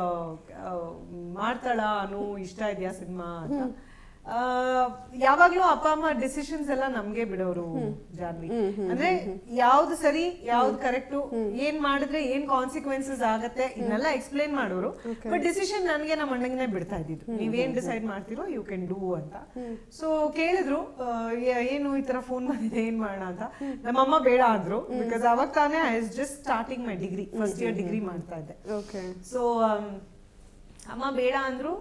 ಮಾಡ್ತಾಳ ಅನು ಇಷ್ಟ ಇದೆಯಾ ಸಿನಿಮಾ ಅಂತ ಆ, ಯಾವಾಗ್ಲೂ ಅಪ್ಪ ಅಮ್ಮ ಡಿಸಿಷನ್ಸ್ ಎಲ್ಲ ನಮ್ಗೆ ಬಿಡೋರು ಜಾನ್ವಿ ಅಂದ್ರೆ ಯಾವ್ದು ಸರಿ ಯಾವ್ದು ಕರೆಕ್ಟ್ ಏನ್ ಮಾಡಿದ್ರೆ ಏನ್ ಕಾನ್ಸಿಕ್ವೆನ್ಸಸ್ ಆಗತ್ತೆ ಇದನ್ನೆಲ್ಲ ಎಕ್ಸ್ಪ್ಲೇನ್ ಮಾಡೋರು ಬಟ್ ಡಿಸಿಷನ್ ನನ್ಗೆ ನಮ್ಮ ಅಣ್ಣಂಗೆ ಬಿಡ್ತಾ ಇದ್ದಿದ್ದು ನೀವೇನ್ ಡಿಸೈಡ್ ಮಾಡ್ತೀರೋ ಯು ಕ್ಯಾನ್ ಡೂ ಅಂತ ಸೊ ಕೇಳಿದ್ರು ಆ, ಏ- ಏನು ಈ ತರ ಫೋನ್ ಬಂದಿದೆ ಏನ್ ಮಾಡೋಣ ಅಂತ ನಮ್ಮಮ್ಮ ಬೇಡ ಅಂದ್ರು ಬಿಕಾಸ್ ಅವಾಗ ತಾನೇ I just starting my degree first year degree ಮಾಡ್ತಾ ಇದ್ದೆ ಓಕೆ ಸೊ ಅಮ್ಮ ಬೇಡ ಅಂದ್ರು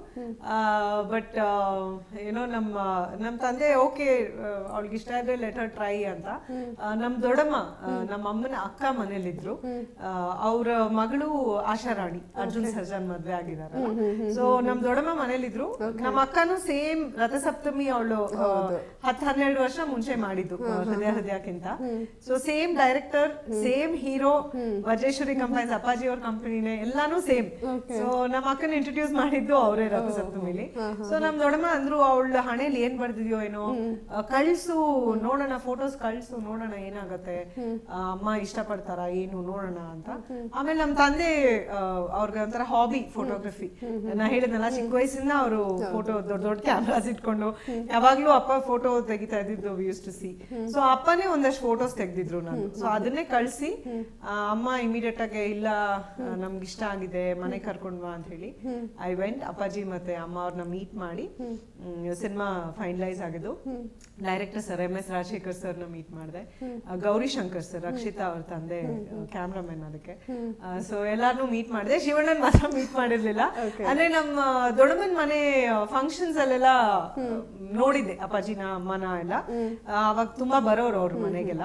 ಬಟ್ ಏನೋ ನಮ್ಮ ನಮ್ಮ ತಂದೆ ಓಕೆ ಅವಳಿಗೆ ಇಷ್ಟ ಇದ್ರೆ ಲೆಟರ್ ಟ್ರೈ ಅಂತ ಆ, ನಮ್ ದೊಡ್ಡಮ್ಮ ಆ, ನಮ್ಮ ಅಮ್ಮನ ಅಕ್ಕ ಮನೇಲಿದ್ರು ಅವ್ರ ಮಗಳು ಆಶಾ ರಾಣಿ ಅರ್ಜುನ್ ಸರ್ಜನ್ ಮದ್ವೆ ಆಗಿದಾರ ಸೊ ನಮ್ ದೊಡ್ಡಮ್ಮ ಮನೇಲಿದ್ರು ನಮ್ಮ ಅಕ್ಕನು ಸೇಮ್ ರಥಸಪ್ತಮಿ ಅವಳು ಹತ್ ಹನ್ನೆರಡು ವರ್ಷ ಮುಂಚೆ ಮಾಡಿದ್ದು ಆ, ಹೃದಯ ಹೃದಯಕ್ಕಿಂತ so same director same hero Vajreshwari companies Appaji ಅವ್ರ ಕಂಪನಿನೇ ಎಲ್ಲಾನು ಸೇಮ್ ಸೊ ನಮ್ಮ ಅಕ್ಕನ ಇಂಟ್ರೊಡ್ಯೂಸ್ ಮಾಡಿದ್ದು ಅವರೇ ರಥಸಪ್ತಮಿಲಿ ಸೊ ನಮ್ ದೊಡ್ಡಮ್ಮ ಅಂದ್ರು ಅವಳ ಹಣೆಲಿ ಏನ್ ಬರ್ದಿದ್ಯೋ ಏನೋ ಆ, ಕಳ್ಸು ನೋಡೋಣ ಫೋಟೋಸ್ ಕಳ್ಸು ನೋಡೋಣ ಏನಾಗತ್ತೆ ಆ, ಅಮ್ಮ ಇಷ್ಟಪಡ್ತಾರ ಏನು ನೋಡೋಣ ಅಂತ ಆಮೇಲೆ ನಮ್ ತಂದೆ ಆ, ಅವ್ರಿಗೆ ಒಂಥರ ಹಾಬಿ ಫೋಟೋಗ್ರಫಿ ನಾ ಹೇಳಿದ್ನಲ್ಲ ಚಿಕ್ಕ ವಯಸ್ಸಿಂದ ಅವರು ಫೋಟೋ ದೊಡ್ಡ ದೊಡ್ಡ ಕ್ಯಾಮ್ರಾಸ್ ಇಟ್ಕೊಂಡು ಯಾವಾಗ್ಲೂ ಅಪ್ಪ ಫೋಟೋ ತೆಗಿತಾ ಇದ್ದಿದ್ದು ಯೂಸ್ ಟು ಸಿ ಸೊ ಅಪ್ಪನೇ ಒಂದಷ್ಟು ಫೋಟೋಸ್ ತೆಗ್ದಿದ್ರು ನಾನು ಸೊ ಅದನ್ನೇ ಕಳ್ಸಿ ಆ, ಅಮ್ಮ ಇಮಿಡಿಯೇಟ್ ಆಗಿ ಇಲ್ಲ ಆ, ನಮ್ಗೆ ಇಷ್ಟ ಆಗಿದೆ ಮನೆ ಕರ್ಕೊಂಡ್ ಬಾ ಅಂತ ಹೇಳಿ ಐ ವೆಂಟ್ ಅಪ್ಪಾಜಿ ಮತ್ತೆ ಅಮ್ಮ ಅವ್ರನ್ನ ಮೀಟ್ ಮಾಡಿ ಸಿನಿಮಾ ಫೈನಲೈಸ್ ಆಗಿದ್ದು director sir M S Rajashekhar ಸರ್ನ ಮೀಟ್ ಮಾಡಿದೆ ಗೌರಿ ಶಂಕರ್ ಸರ್ ರಕ್ಷಿತಾ ಅವ್ರ ತಂದೆ ಕ್ಯಾಮ್ರಾಮನ್ ಅದಕ್ಕೆ ಸೊ ಎಲ್ಲಾರ್ನು ಮೀಟ್ ಮಾಡಿದೆ ಶಿವಣ್ಣನ್ ಮಾತ್ರ ಮೀಟ್ ಮಾಡಿರ್ಲಿಲ್ಲ ಅಂದ್ರೆ ನಮ್ಮ ದೊಡ್ಡಮ್ಮನ್ ಮನೆ ಫಂಕ್ಷನ್ಸ್ ಅಲ್ಲೆಲ್ಲ ನೋಡಿದ್ದೆ ಅಪ್ಪಾಜಿನ ಅಮ್ಮನ ಎಲ್ಲ ಆ, ಅವಾಗ ತುಂಬಾ ಬರೋರು ಅವ್ರ ಮನೆಗೆಲ್ಲ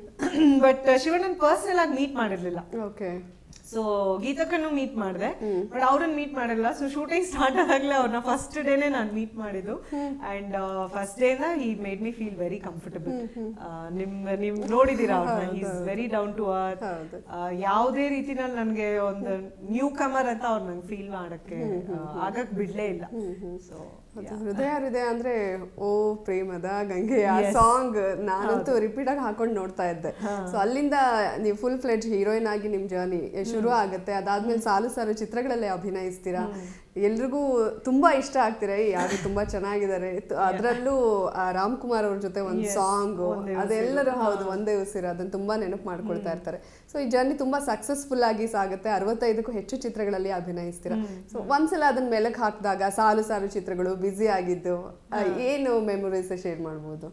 ಬಟ್ ಶಿವಣ್ಣನ್ ಪರ್ಸನಲ್ ಆಗಿ ಮೀಟ್ ಮಾಡಿರ್ಲಿಲ್ಲ ಓಕೆ ಸೊ ಗೀತಕ್ಕನ್ನು ಮೀಟ್ ಮಾಡಿದೆ ಬಟ್ ಅವ್ರನ್ನ ಮೀಟ್ ಮಾಡಿಲ್ಲ ಸೊ ಶೂಟಿಂಗ್ ಸ್ಟಾರ್ಟ್ ಆದಾಗಲೇ ಅವ್ರನ್ನ ಫಸ್ಟ್ ಡೇನೆ ನಾನು ಮೀಟ್ ಮಾಡಿದ್ದು ಅಂಡ್ ಫಸ್ಟ್ ಡೇ ಈ made me feel very comfortable ನಿಮ್ ನಿಮ್ ನೋಡಿದೀರಾ ಅವ್ರನ್ನ is very down to earth ಹೌದು. ಯಾವುದೇ ರೀತಿನಲ್ಲಿ ನನಗೆ ಒಂದು ನ್ಯೂ ಕಮರ್ ಅಂತ ಅವ್ರು ನಂಗೆ ಫೀಲ್ ಮಾಡಕ್ಕೆ ಆ, ಆಗಕ್ ಬಿಡ್ಲೇ ಇಲ್ಲ ಸೊ ಅದು ಹೃದಯ ಹೃದಯ ಅಂದ್ರೆ ಓ ಪ್ರೇಮದ ಗಂಗೆಯ ಸಾಂಗ್ ನಾನಂತೂ ರಿಪೀಟ್ ಆಗಿ ಹಾಕೊಂಡು ನೋಡ್ತಾ ಇದ್ದೆ ಸೊ ಅಲ್ಲಿಂದ ನೀವು ಫುಲ್ ಫ್ಲೆಡ್ಜ್ ಹೀರೋಯಿನ್ ಆಗಿ ನಿಮ್ ಜರ್ನಿ ಶುರು ಆಗುತ್ತೆ ಅದಾದ್ಮೇಲೆ ಸಾಲು ಸಾಲು ಚಿತ್ರಗಳಲ್ಲೇ ಅಭಿನಯಿಸ್ತೀರಾ ಎಲ್ರಿಗೂ ತುಂಬಾ ಇಷ್ಟ ಆಗ್ತೀರಾ ಯಾರು ತುಂಬಾ ಚೆನ್ನಾಗಿದ್ದಾರೆ ಅದರಲ್ಲೂ ರಾಮ್ ಕುಮಾರ್ ಅವ್ರ ಜೊತೆ ಒಂದು ಸಾಂಗ್ ಅದೆಲ್ಲರೂ ಹೌದು ಒಂದೇ ಉಸಿರು ಅದನ್ನ ತುಂಬಾ ನೆನಪು ಮಾಡ್ಕೊಳ್ತಾ ಇರ್ತಾರೆ ಸೊ ಈ ಜರ್ನಿ ತುಂಬಾ ಸಕ್ಸಸ್ಫುಲ್ ಆಗಿ ಸಾಗುತ್ತೆ ಅರವತ್ತೈದಕ್ಕೂ ಹೆಚ್ಚು ಚಿತ್ರಗಳಲ್ಲಿ ಅಭಿನಯಿಸ್ತೀರಾ ಸೊ ಒಂದ್ಸಲ ಅದನ್ನ ಮೆಲಕ್ ಹಾಕಿದಾಗ ಸಾಲು ಸಾಲು ಚಿತ್ರಗಳು ಬ್ಯುಸಿ ಆಗಿದ್ದು ಆ, ಏನು ಮೆಮೊರೀಸ್ ಶೇರ್ ಮಾಡ್ಬೋದು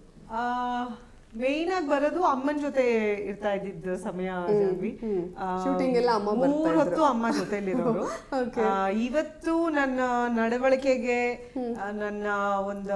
ಮೇನ್ ಆಗಿ ಬರೋದು ಅಮ್ಮನ ಜೊತೆ ಇರ್ತಾ ಇದ್ದಿದ್ದ ಸಮಯ ಜಾನ್ವಿ ಆ, Shooting ಎಲ್ಲ ಅಮ್ಮ ಬರ್ತಾ ಮೂರ್ ಹೊತ್ತು ಅಮ್ಮ ಜೊತೆಲಿರೋರು ಆ, ಇವತ್ತು ನನ್ನ ನಡವಳಿಕೆಗೆ ಆ, ನನ್ನ ಒಂದು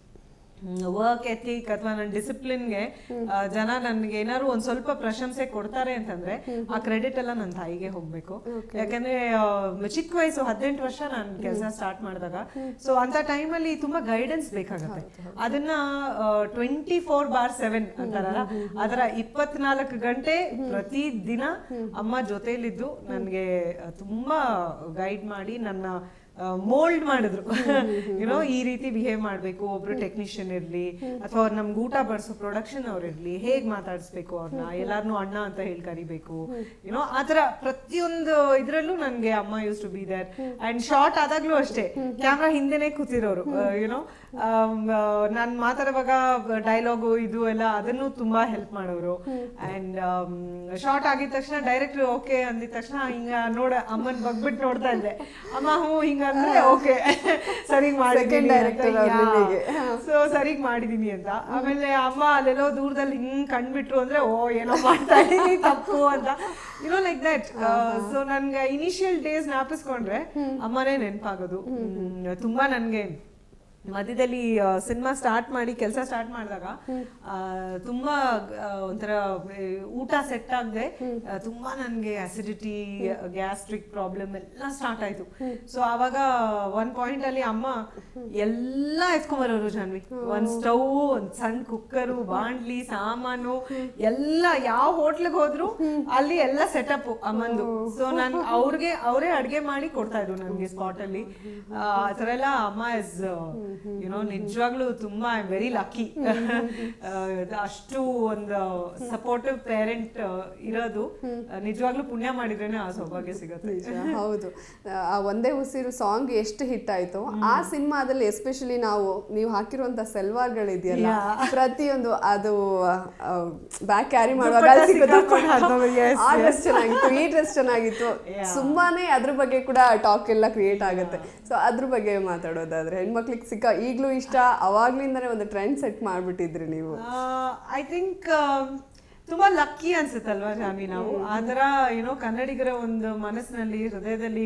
ವರ್ಕ್ ಎಥಿಕ್ ಅಥವಾ ನನ್ನ ಡಿಸಿಪ್ಲಿನ್ಗೆ ಜನ ನನ್ಗೆ ಏನಾದ್ರು ಒಂದ್ ಸ್ವಲ್ಪ ಪ್ರಶಂಸೆ ಕೊಡ್ತಾರೆ ಅಂತಂದ್ರೆ ಆ ಕ್ರೆಡಿಟ್ ಎಲ್ಲ ನನ್ನ ತಾಯಿಗೆ ಹೋಗ್ಬೇಕು ಯಾಕಂದ್ರೆ ಆ, ಚಿಕ್ಕ ವಯಸ್ಸು ಹದಿನೆಂಟು ವರ್ಷ ನಾನು ಕೆಲಸ ಸ್ಟಾರ್ಟ್ ಮಾಡಿದಾಗ ಸೊ ಅಂತ ಟೈಮಲ್ಲಿ ತುಂಬಾ ಗೈಡೆನ್ಸ್ ಬೇಕಾಗತ್ತೆ ಅದನ್ನ ಟ್ವೆಂಟಿ ಫೋರ್ ಬಾರ್ ಸೆವೆನ್ ಅಂತಾರಲ್ಲ ಅದರ ಇಪ್ಪತ್ನಾಲ್ಕು ಗಂಟೆ ಪ್ರತಿ ದಿನ ಅಮ್ಮ ಜೊತೆಲಿದ್ದು ನನಗೆ ತುಂಬಾ ಗೈಡ್ ಮಾಡಿ ನನ್ನ ಮೋಲ್ಡ್ ಮಾಡಿದ್ರು ಯುನೋ ಈ ರೀತಿ ಬಿಹೇವ್ ಮಾಡ್ಬೇಕು ಒಬ್ರು ಟೆಕ್ನಿಷಿಯನ್ ಇರ್ಲಿ ಅಥವಾ ಅವ್ರು ನಮ್ಗೆ ಊಟ ಬಡಿಸೋ ಪ್ರೊಡಕ್ಷನ್ ಅವ್ರು ಇರ್ಲಿ ಹೇಗ್ ಮಾತಾಡಿಸ್ಬೇಕು ಅವ್ರನ್ನ ಎಲ್ಲಾರ್ನು ಅಣ್ಣ ಅಂತ ಹೇಳಿ ಕರಿಬೇಕು ಯುನೋ ಆತರ ಪ್ರತಿಯೊಂದು ಇದ್ರಲ್ಲೂ ನನ್ಗೆ ಅಮ್ಮ used to be there and shot ಆದಾಗ್ಲೂ ಅಷ್ಟೇ ಕ್ಯಾಮ್ರಾ ಹಿಂದೆನೆ ಕೂತಿರೋರು ಯುನೋ ನಾನು ಮಾತಾಡುವಾಗ ಡೈಲಾಗು ಇದು ಎಲ್ಲ ಅದನ್ನು ತುಂಬಾ ಹೆಲ್ಪ್ ಮಾಡೋರು ಅಂಡ್ ಶಾರ್ಟ್ ಆಗಿದ ತಕ್ಷಣ ಡೈರೆಕ್ಟರ್ ಓಕೆ ಅಂದಿದ ತಕ್ಷಣ ಹಿಂಗ ನೋಡ ಅಮ್ಮನ್ ಬಗ್ಬಿಟ್ಟು ನೋಡ್ತಾ ಇದ್ದೆ ಅಮ್ಮ ಹ್ಞೂ ಹಿಂಗಂದ್ರೆ ಓಕೆ ಸರಿಗ್ Second director ಅವ್ರು ನಿಮಗೆ. ಮಾಡಿದೀನಿ ಸೊ ಸರಿಗ್ ಮಾಡಿದೀನಿ ಅಂತ ಆಮೇಲೆ ಅಮ್ಮ ಅಲ್ಲೆಲ್ಲೋ ದೂರದಲ್ಲಿ ಹಿಂಗ್ ಕಂಡ್ಬಿಟ್ರು ಅಂದ್ರೆ ಓ ಏನೋ ಮಾಡ್ತಾ ಇದೀನಿ ತಪ್ಪು ಅಂತ ಯುನೋ ಲೈಕ್ ದಟ್ ಸೊ ನನ್ಗೆ ಇನಿಷಿಯಲ್ ಡೇಸ್ ಜ್ಞಾಪಿಸ್ಕೊಂಡ್ರೆ ಅಮ್ಮನೇ ನೆನಪಾಗೋದು ಹ್ಮ್, ತುಂಬಾ ನನ್ಗೆ ಮಧ್ಯದಲ್ಲಿ ಸಿನಿಮಾ ಸ್ಟಾರ್ಟ್ ಮಾಡಿ ಕೆಲಸ ಸ್ಟಾರ್ಟ್ ಮಾಡಿದಾಗ ಆ, ತುಂಬಾ ಆ, ಒಂಥರ ಆ, ಊಟ ಸೆಟ್ ಆಗದೆ ತುಂಬಾ ನನ್ಗೆ ಅಸಿಡಿಟಿ ಗ್ಯಾಸ್ಟ್ರಿಕ್ ಪ್ರಾಬ್ಲಮ್ ಎಲ್ಲ ಸ್ಟಾರ್ಟ್ ಆಯ್ತು ಸೊ ಅವಾಗ ಒಂದ್ ಪಾಯಿಂಟ್ ಅಲ್ಲಿ ಅಮ್ಮ ಎಲ್ಲ ಎತ್ಕೊಂಬರೋರು ಜಾನ್ವಿ ಒಂದ್ ಸ್ಟವ್ ಒಂದ್ ಸಣ್ಣ ಕುಕ್ಕರು ಬಾಂಡ್ಲಿ ಸಾಮಾನು ಎಲ್ಲ ಯಾವ ಹೋಟ್ಲಿಗೆ ಹೋದ್ರು ಅಲ್ಲಿ ಎಲ್ಲ ಸೆಟಪ್ ಅಮ್ಮಂದು ಸೊ ನಾನು ಅವ್ರಿಗೆ ಅವರೇ ಅಡ್ಗೆ ಮಾಡಿ ಕೊಡ್ತಾ ಇದ್ರು ನನ್ಗೆ ಸ್ಪಾಟ್ ಅಲ್ಲಿ ಆ ಥರ ಎಲ್ಲ ಅಮ್ಮ ಇಸ್ ಯುನೋ ನಿಜವಾಗ್ಲೂ ತುಂಬಾ ಐ ವೆರಿ ಲಕ್ಕಿ ಅಷ್ಟು ಒಂದು ಸಪೋರ್ಟಿವ್ ಪೇರೆಂಟ್ ಇರೋದು ನಿಜವಾಗ್ಲೂ ಪುಣ್ಯ ಮಾಡಿದ್ರೇನೆ ಆ ಸೌಭಾಗ್ಯ ಸಿಗುತ್ತೆ ನಿಜ ಹೌದು ಆ ಒಂದೇ ಉಸಿರು ಸಾಂಗ್ ಎಷ್ಟು ಹಿಟ್ ಆಯ್ತು ಆ ಸಿನಿಮಾದಲ್ಲಿ ಎಸ್ಪೆಷಲಿ ನಾವು ನೀವು ಹಾಕಿರುವಂತ ಸೆಲ್ವಾರ್ಗಳಿದೆಯಲ್ಲ ಪ್ರತಿಯೊಂದು ಅದು ಬ್ಯಾಕ್ ಕ್ಯಾರಿ ಮಾಡುವಾಗ ದುಪ್ಪಟ್ಟ ಅಲ್ಲಿ ಸಿಕ್ಕೋ ಸಿಕ್ಕಾಕೊಂಡು ಹಾಕ್ದವ್ರು, yes, ಆ ಡ್ರೆಸ್ ಚೆನ್ನಾಗಿತ್ತು ಈ ಡ್ರೆಸ್ ಚೆನ್ನಾಗಿತ್ತು Yeah. ತುಂಬಾನೇ ಅದ್ರ ಬಗ್ಗೆ ಕೂಡ ಟಾಕ್ ಎಲ್ಲ ಕ್ರಿಯೇಟ್ ಆಗುತ್ತೆ ಸೊ ಅದ್ರ ಬಗ್ಗೆ ಮಾತಾಡೋದಾದ್ರೆ ಹೆಣ್ಮಕ್ಳಿಗೆ ಸಿಕ್ಕ ಈಗ್ಲೂ ಇಷ್ಟ ಅವಾಗ್ಲಿಂದಾನೇ ಒಂದು ಟ್ರೆಂಡ್ ಸೆಟ್ ಮಾಡ್ಬಿಟ್ಟಿದ್ರಿ ನೀವು ಐ ಥಿಂಕ್ ತುಂಬಾ ಲಕ್ಕಿ ಅನ್ಸುತ್ತಲ್ವಾ ಜಾನ್ವಿ ನಾವು ಆತರ ಏನೋ ಕನ್ನಡಿಗರ ಒಂದು ಮನಸ್ಸಿನಲ್ಲಿ ಹೃದಯದಲ್ಲಿ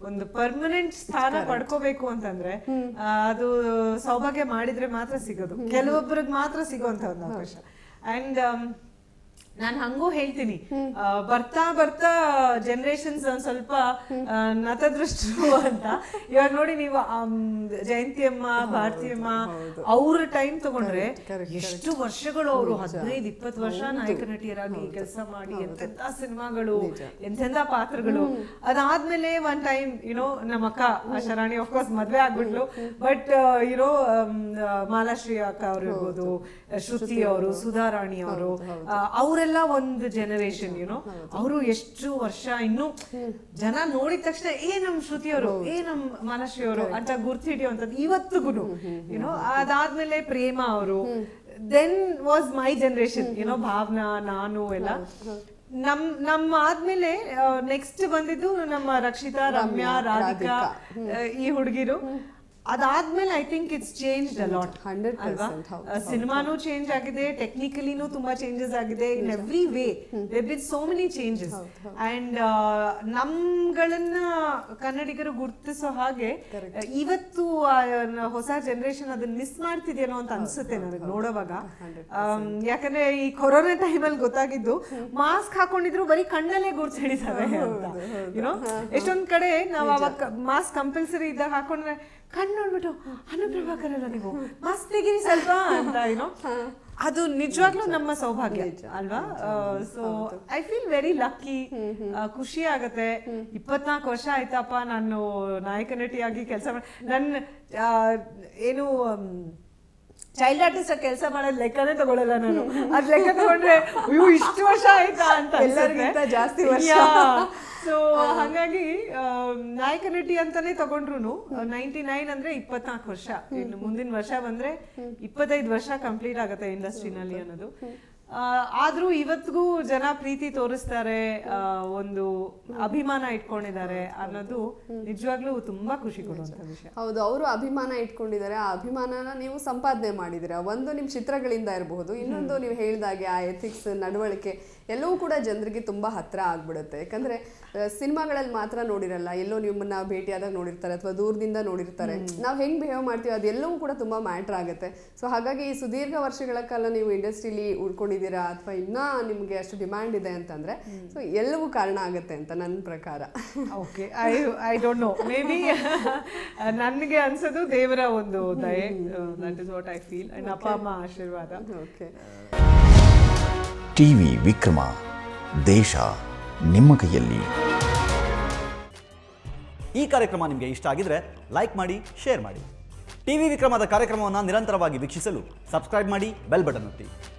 ಒಂದು ಪರ್ಮನೆಂಟ್ ಸ್ಥಾನ ಪಡ್ಕೋಬೇಕು ಅಂತಂದ್ರೆ ಆ, ಅದು ಸೌಭಾಗ್ಯ ಮಾಡಿದ್ರೆ ಮಾತ್ರ ಸಿಗೋದು ಕೆಲವೊಬ್ಬರಿಗೆ ಮಾತ್ರ ಸಿಗೋಂತ ಒಂದು ಅವಕಾಶ ಅಂಡ್ ನಾನು ಹಂಗೂ ಹೇಳ್ತೀನಿ ಆ, ಬರ್ತಾ ಬರ್ತಾ ಜನರೇಷನ್ಸ್ ಒಂದ್ ಸ್ವಲ್ಪ ಆ, ನತದೃಷ್ಟರು ಅಂತ ಇವಾಗ ನೋಡಿ ನೀವು ಆಮ್, ಜಯಂತಿ ಅಮ್ಮ ಭಾರತಿ ಅಮ್ಮ ಅವ್ರ ಟೈಮ್ ತಗೊಂಡ್ರೆ ಎಷ್ಟು ವರ್ಷಗಳು ಅವರು ಹದಿನೈದು ಇಪ್ಪತ್ತು ವರ್ಷ ನಾಯಕ ನಟಿಯರಾಗಿ ಕೆಲಸ ಮಾಡಿ ಎಂತೆಂತ ಸಿನಿಮಾಗಳು ಎಂತೆಂತ ಪಾತ್ರಗಳು ಅದಾದ್ಮೇಲೆ ಒನ್ ಟೈಮ್ ಯುನೋ ನಮ್ಮ ಅಕ್ಕ ಶರಾಣಿ ಕೋರ್ಸ್ ಮದ್ವೆ ಆಗ್ಬಿಟ್ಲು ಬಟ್ ಯುನೋ ಮಾಲಾಶ್ರೀ ಅಕ್ಕ ಅವ್ರು ಇರ್ಬೋದು ಶ್ರುತಿ ಅವರು ಸುಧಾರಾಣಿ ಅವರು ಅವರೆಲ್ಲ ಒಂದು ಜನರೇಷನ್ ಯುನೋ ಅವರು ಎಷ್ಟು ವರ್ಷ ಇನ್ನು ಜನ ನೋಡಿದ ತಕ್ಷಣ ಏ ನಮ್ ಶ್ರುತಿ ಅವರು ಏ ನಮ್ ಮಾಲಾಶ್ರೀ ಅವರು ಅಂತ ಗುರ್ತಿಡಿಯುವಂಥದ್ದು ಇವತ್ತಿಗೂ ಯುನೋ ಅದಾದ್ಮೇಲೆ ಪ್ರೇಮ ಅವರು ದೆನ್ ವಾಸ್ ಮೈ ಜನರೇಷನ್ ಏನೋ ಭಾವನಾ ನಾನು ಎಲ್ಲ ನಮ್ ನಮ್ಮ ಆದ್ಮೇಲೆ ನೆಕ್ಸ್ಟ್ ಬಂದಿದ್ದು ನಮ್ಮ ರಕ್ಷಿತಾ ರಮ್ಯಾ ರಾಧಿಕಾ ಆ, ಈ ಹುಡುಗಿರು ಅದಾದ್ಮೇಲೆ I think it's change a lot 100% ಅಲ್ವಾ ಹೌದು, ಸಿನಿಮಾನು ಚೇಂಜ್ ಆಗಿದೆ ಟೆಕ್ನಿಕಲಿನೂ ತುಂಬಾ ಚೇಂಜಸ್ ಆಗಿದೆ in every way there been so many changes and ನಮ್ಗಳನ್ನ ಕನ್ನಡಿಗರು ಗುರ್ತಿಸೋ ಹಾಗೆ ಇವತ್ತು ಆ, ನ- ಹೊಸ ಜನರೇಷನ್ ಅದನ್ನ ಮಿಸ್ ಮಾಡ್ತಿದೇನೋ ಅಂತ ಅನ್ಸುತ್ತೆ ನನಗೆ ನೋಡೋವಾಗ ಆಮ್, ಯಾಕಂದ್ರೆ ಈ ಕೊರೋನಾ ಟೈಮಲ್ಲಿ ಗೊತ್ತಾಗಿದ್ದು ಮಾಸ್ಕ್ ಹಾಕೊಂಡಿದ್ರು ಬರೀ ಕಣ್ಣಲ್ಲೇ ಗುರ್ತು ಹಿಡಿತಾವೆ ಅಂತ ಯುನೋ ಎಷ್ಟೊಂದ್ ಕಡೆ ನಾವ್ ಅವಾಗ ಮಾಸ್ಕ್ ಕಂಪಲ್ಸರಿ ಇದ್ದಾಗ ಹಾಕೊಂಡ್ರೆ ಕಣ್ಣು ನೋಡ್ಬಿಟ್ಟು ಅನುಪ್ರಭಾಕರ್ ಅಲ್ಲ ನೀವು ಮಾಸ್ಕ್ ತೆಗೀರಿ ಸ್ವಲ್ಪ ಅಂತ ಏನೋ ಅದು ನಿಜವಾಗ್ಲೂ ನಮ್ಮ ಸೌಭಾಗ್ಯ ಅಲ್ವಾ so I feel very lucky ಖುಷಿ ಆಗತ್ತೆ ಇಪ್ಪತ್ನಾಲ್ಕು ವರ್ಷ ಆಯ್ತಪ್ಪ ನಾನು ನಾಯಕ ನಟಿಯಾಗಿ ಕೆಲಸ ಮಾಡಿ ನನ್ನ ಆ, ಏನು ಚೈಲ್ಡ್ ಆರ್ಟಿಸ್ಟ್ ಕೆಲಸ ಮಾಡೋದ್ ಲೆಕ್ಕನೇ ತಗೊಳಲ್ಲ ನಾನು ಅದ್ ಲೆಕ್ಕ ತಗೊಂಡ್ರೆ ಅಯ್ಯೋ ಇಷ್ಟು ವರ್ಷ ಆಯ್ತಾ ಅಂತ ಎಲ್ಲರಿಗಿಂತ ಜಾಸ್ತಿ ವರ್ಷ. ಸೊ ಹಾಗಾಗಿ ಆ, ನಾಯಕ ನಟಿ ಅಂತಾನೆ ತಗೊಂಡ್ರು ನೈಂಟಿ ನೈನ್ ಅಂದ್ರೆ ಇಪ್ಪತ್ನಾಲ್ಕು ವರ್ಷ ಇನ್ನು ಮುಂದಿನ ವರ್ಷ ಬಂದ್ರೆ ಇಪ್ಪತ್ತೈದು ವರ್ಷ ಕಂಪ್ಲೀಟ್ ಆಗತ್ತೆ ಇಂಡಸ್ಟ್ರಿನಲ್ಲಿ ಅನ್ನೋದು ಆ, ಆದ್ರೂ ಇವತ್ತಿಗೂ ಜನ ಪ್ರೀತಿ ತೋರಿಸ್ತಾರೆ ಆ, ಒಂದು ಅಭಿಮಾನ ಇಟ್ಕೊಂಡಿದ್ದಾರೆ ಅನ್ನೋದು ನಿಜವಾಗ್ಲೂ ತುಂಬಾ ಖುಷಿ ಕೊಡುವಂತ ವಿಷಯ ಹೌದು ಅವರು ಅಭಿಮಾನ ಇಟ್ಕೊಂಡಿದ್ದಾರೆ ಆ ಅಭಿಮಾನನ ನೀವು ಸಂಪಾದನೆ ಮಾಡಿದ್ದೀರಾ ಒಂದು ನಿಮ್ಮ ಚಿತ್ರಗಳಿಂದ ಇರಬಹುದು ಇನ್ನೊಂದು ನೀವು ಹೇಳಿದಾಗೆ ಆ ಎಥಿಕ್ಸ್ ನಡವಳಿಕೆ ಎಲ್ಲವೂ ಕೂಡ ಜನರಿಗೆ ತುಂಬಾ ಹತ್ರ ಆಗ್ಬಿಡುತ್ತೆ ಯಾಕಂದ್ರೆ ಸಿನಿಮಾಗಳಲ್ಲಿ ಮಾತ್ರ ನೋಡಿರಲ್ಲ ಎಲ್ಲೋ ನಿಮ್ಮನ್ನ ಭೇಟಿಯಾದಾಗ ನೋಡಿರ್ತಾರೆ ಅಥವಾ ದೂರದಿಂದ ನೋಡಿರ್ತಾರೆ ನಾವು ಹೆಂಗ್ ಬಿಹೇವ್ ಮಾಡ್ತೀವಿ ಅದೆಲ್ಲವೂ ಕೂಡ ತುಂಬಾ ಮ್ಯಾಟ್ರ್ ಆಗುತ್ತೆ ಸೊ ಹಾಗಾಗಿ ಈ ಸುದೀರ್ಘ ವರ್ಷಗಳ ಕಾಲ ನೀವು ಇಂಡಸ್ಟ್ರಿಲಿ ಉಳ್ಕೊಂಡಿದ್ದೀರಾ ಅಥವಾ ಇನ್ನೂ ನಿಮಗೆ ಅಷ್ಟು ಡಿಮ್ಯಾಂಡ್ ಇದೆ ಅಂತಂದ್ರೆ ಸೊ ಎಲ್ಲವೂ ಕಾರಣ ಆಗುತ್ತೆ ಅಂತ ನನ್ನ ಪ್ರಕಾರ okay I I don't know maybe ನನಗೆ ಅನ್ಸೋದು ದೇವರ ಒಂದು ದಯೆ that is what I feel and ಅಪ್ಪ ಅಮ್ಮ ಆಶೀರ್ವಾದ ಓಕೆ ಟಿವಿ ವಿಕ್ರಮ ದೇಶ ನಿಮ್ಮ ಕೈಯಲ್ಲಿ ಈ ಕಾರ್ಯಕ್ರಮ ನಿಮಗೆ ಇಷ್ಟ ಆಗಿದ್ರೆ ಲೈಕ್ ಮಾಡಿ ಶೇರ್ ಮಾಡಿ ಟಿವಿ ವಿಕ್ರಮದ ಕಾರ್ಯಕ್ರಮವನ್ನು ನಿರಂತರವಾಗಿ ವೀಕ್ಷಿಸಲು ಸಬ್ಸ್ಕ್ರೈಬ್ ಮಾಡಿ ಬೆಲ್ ಬಟನ್ ಒತ್ತಿ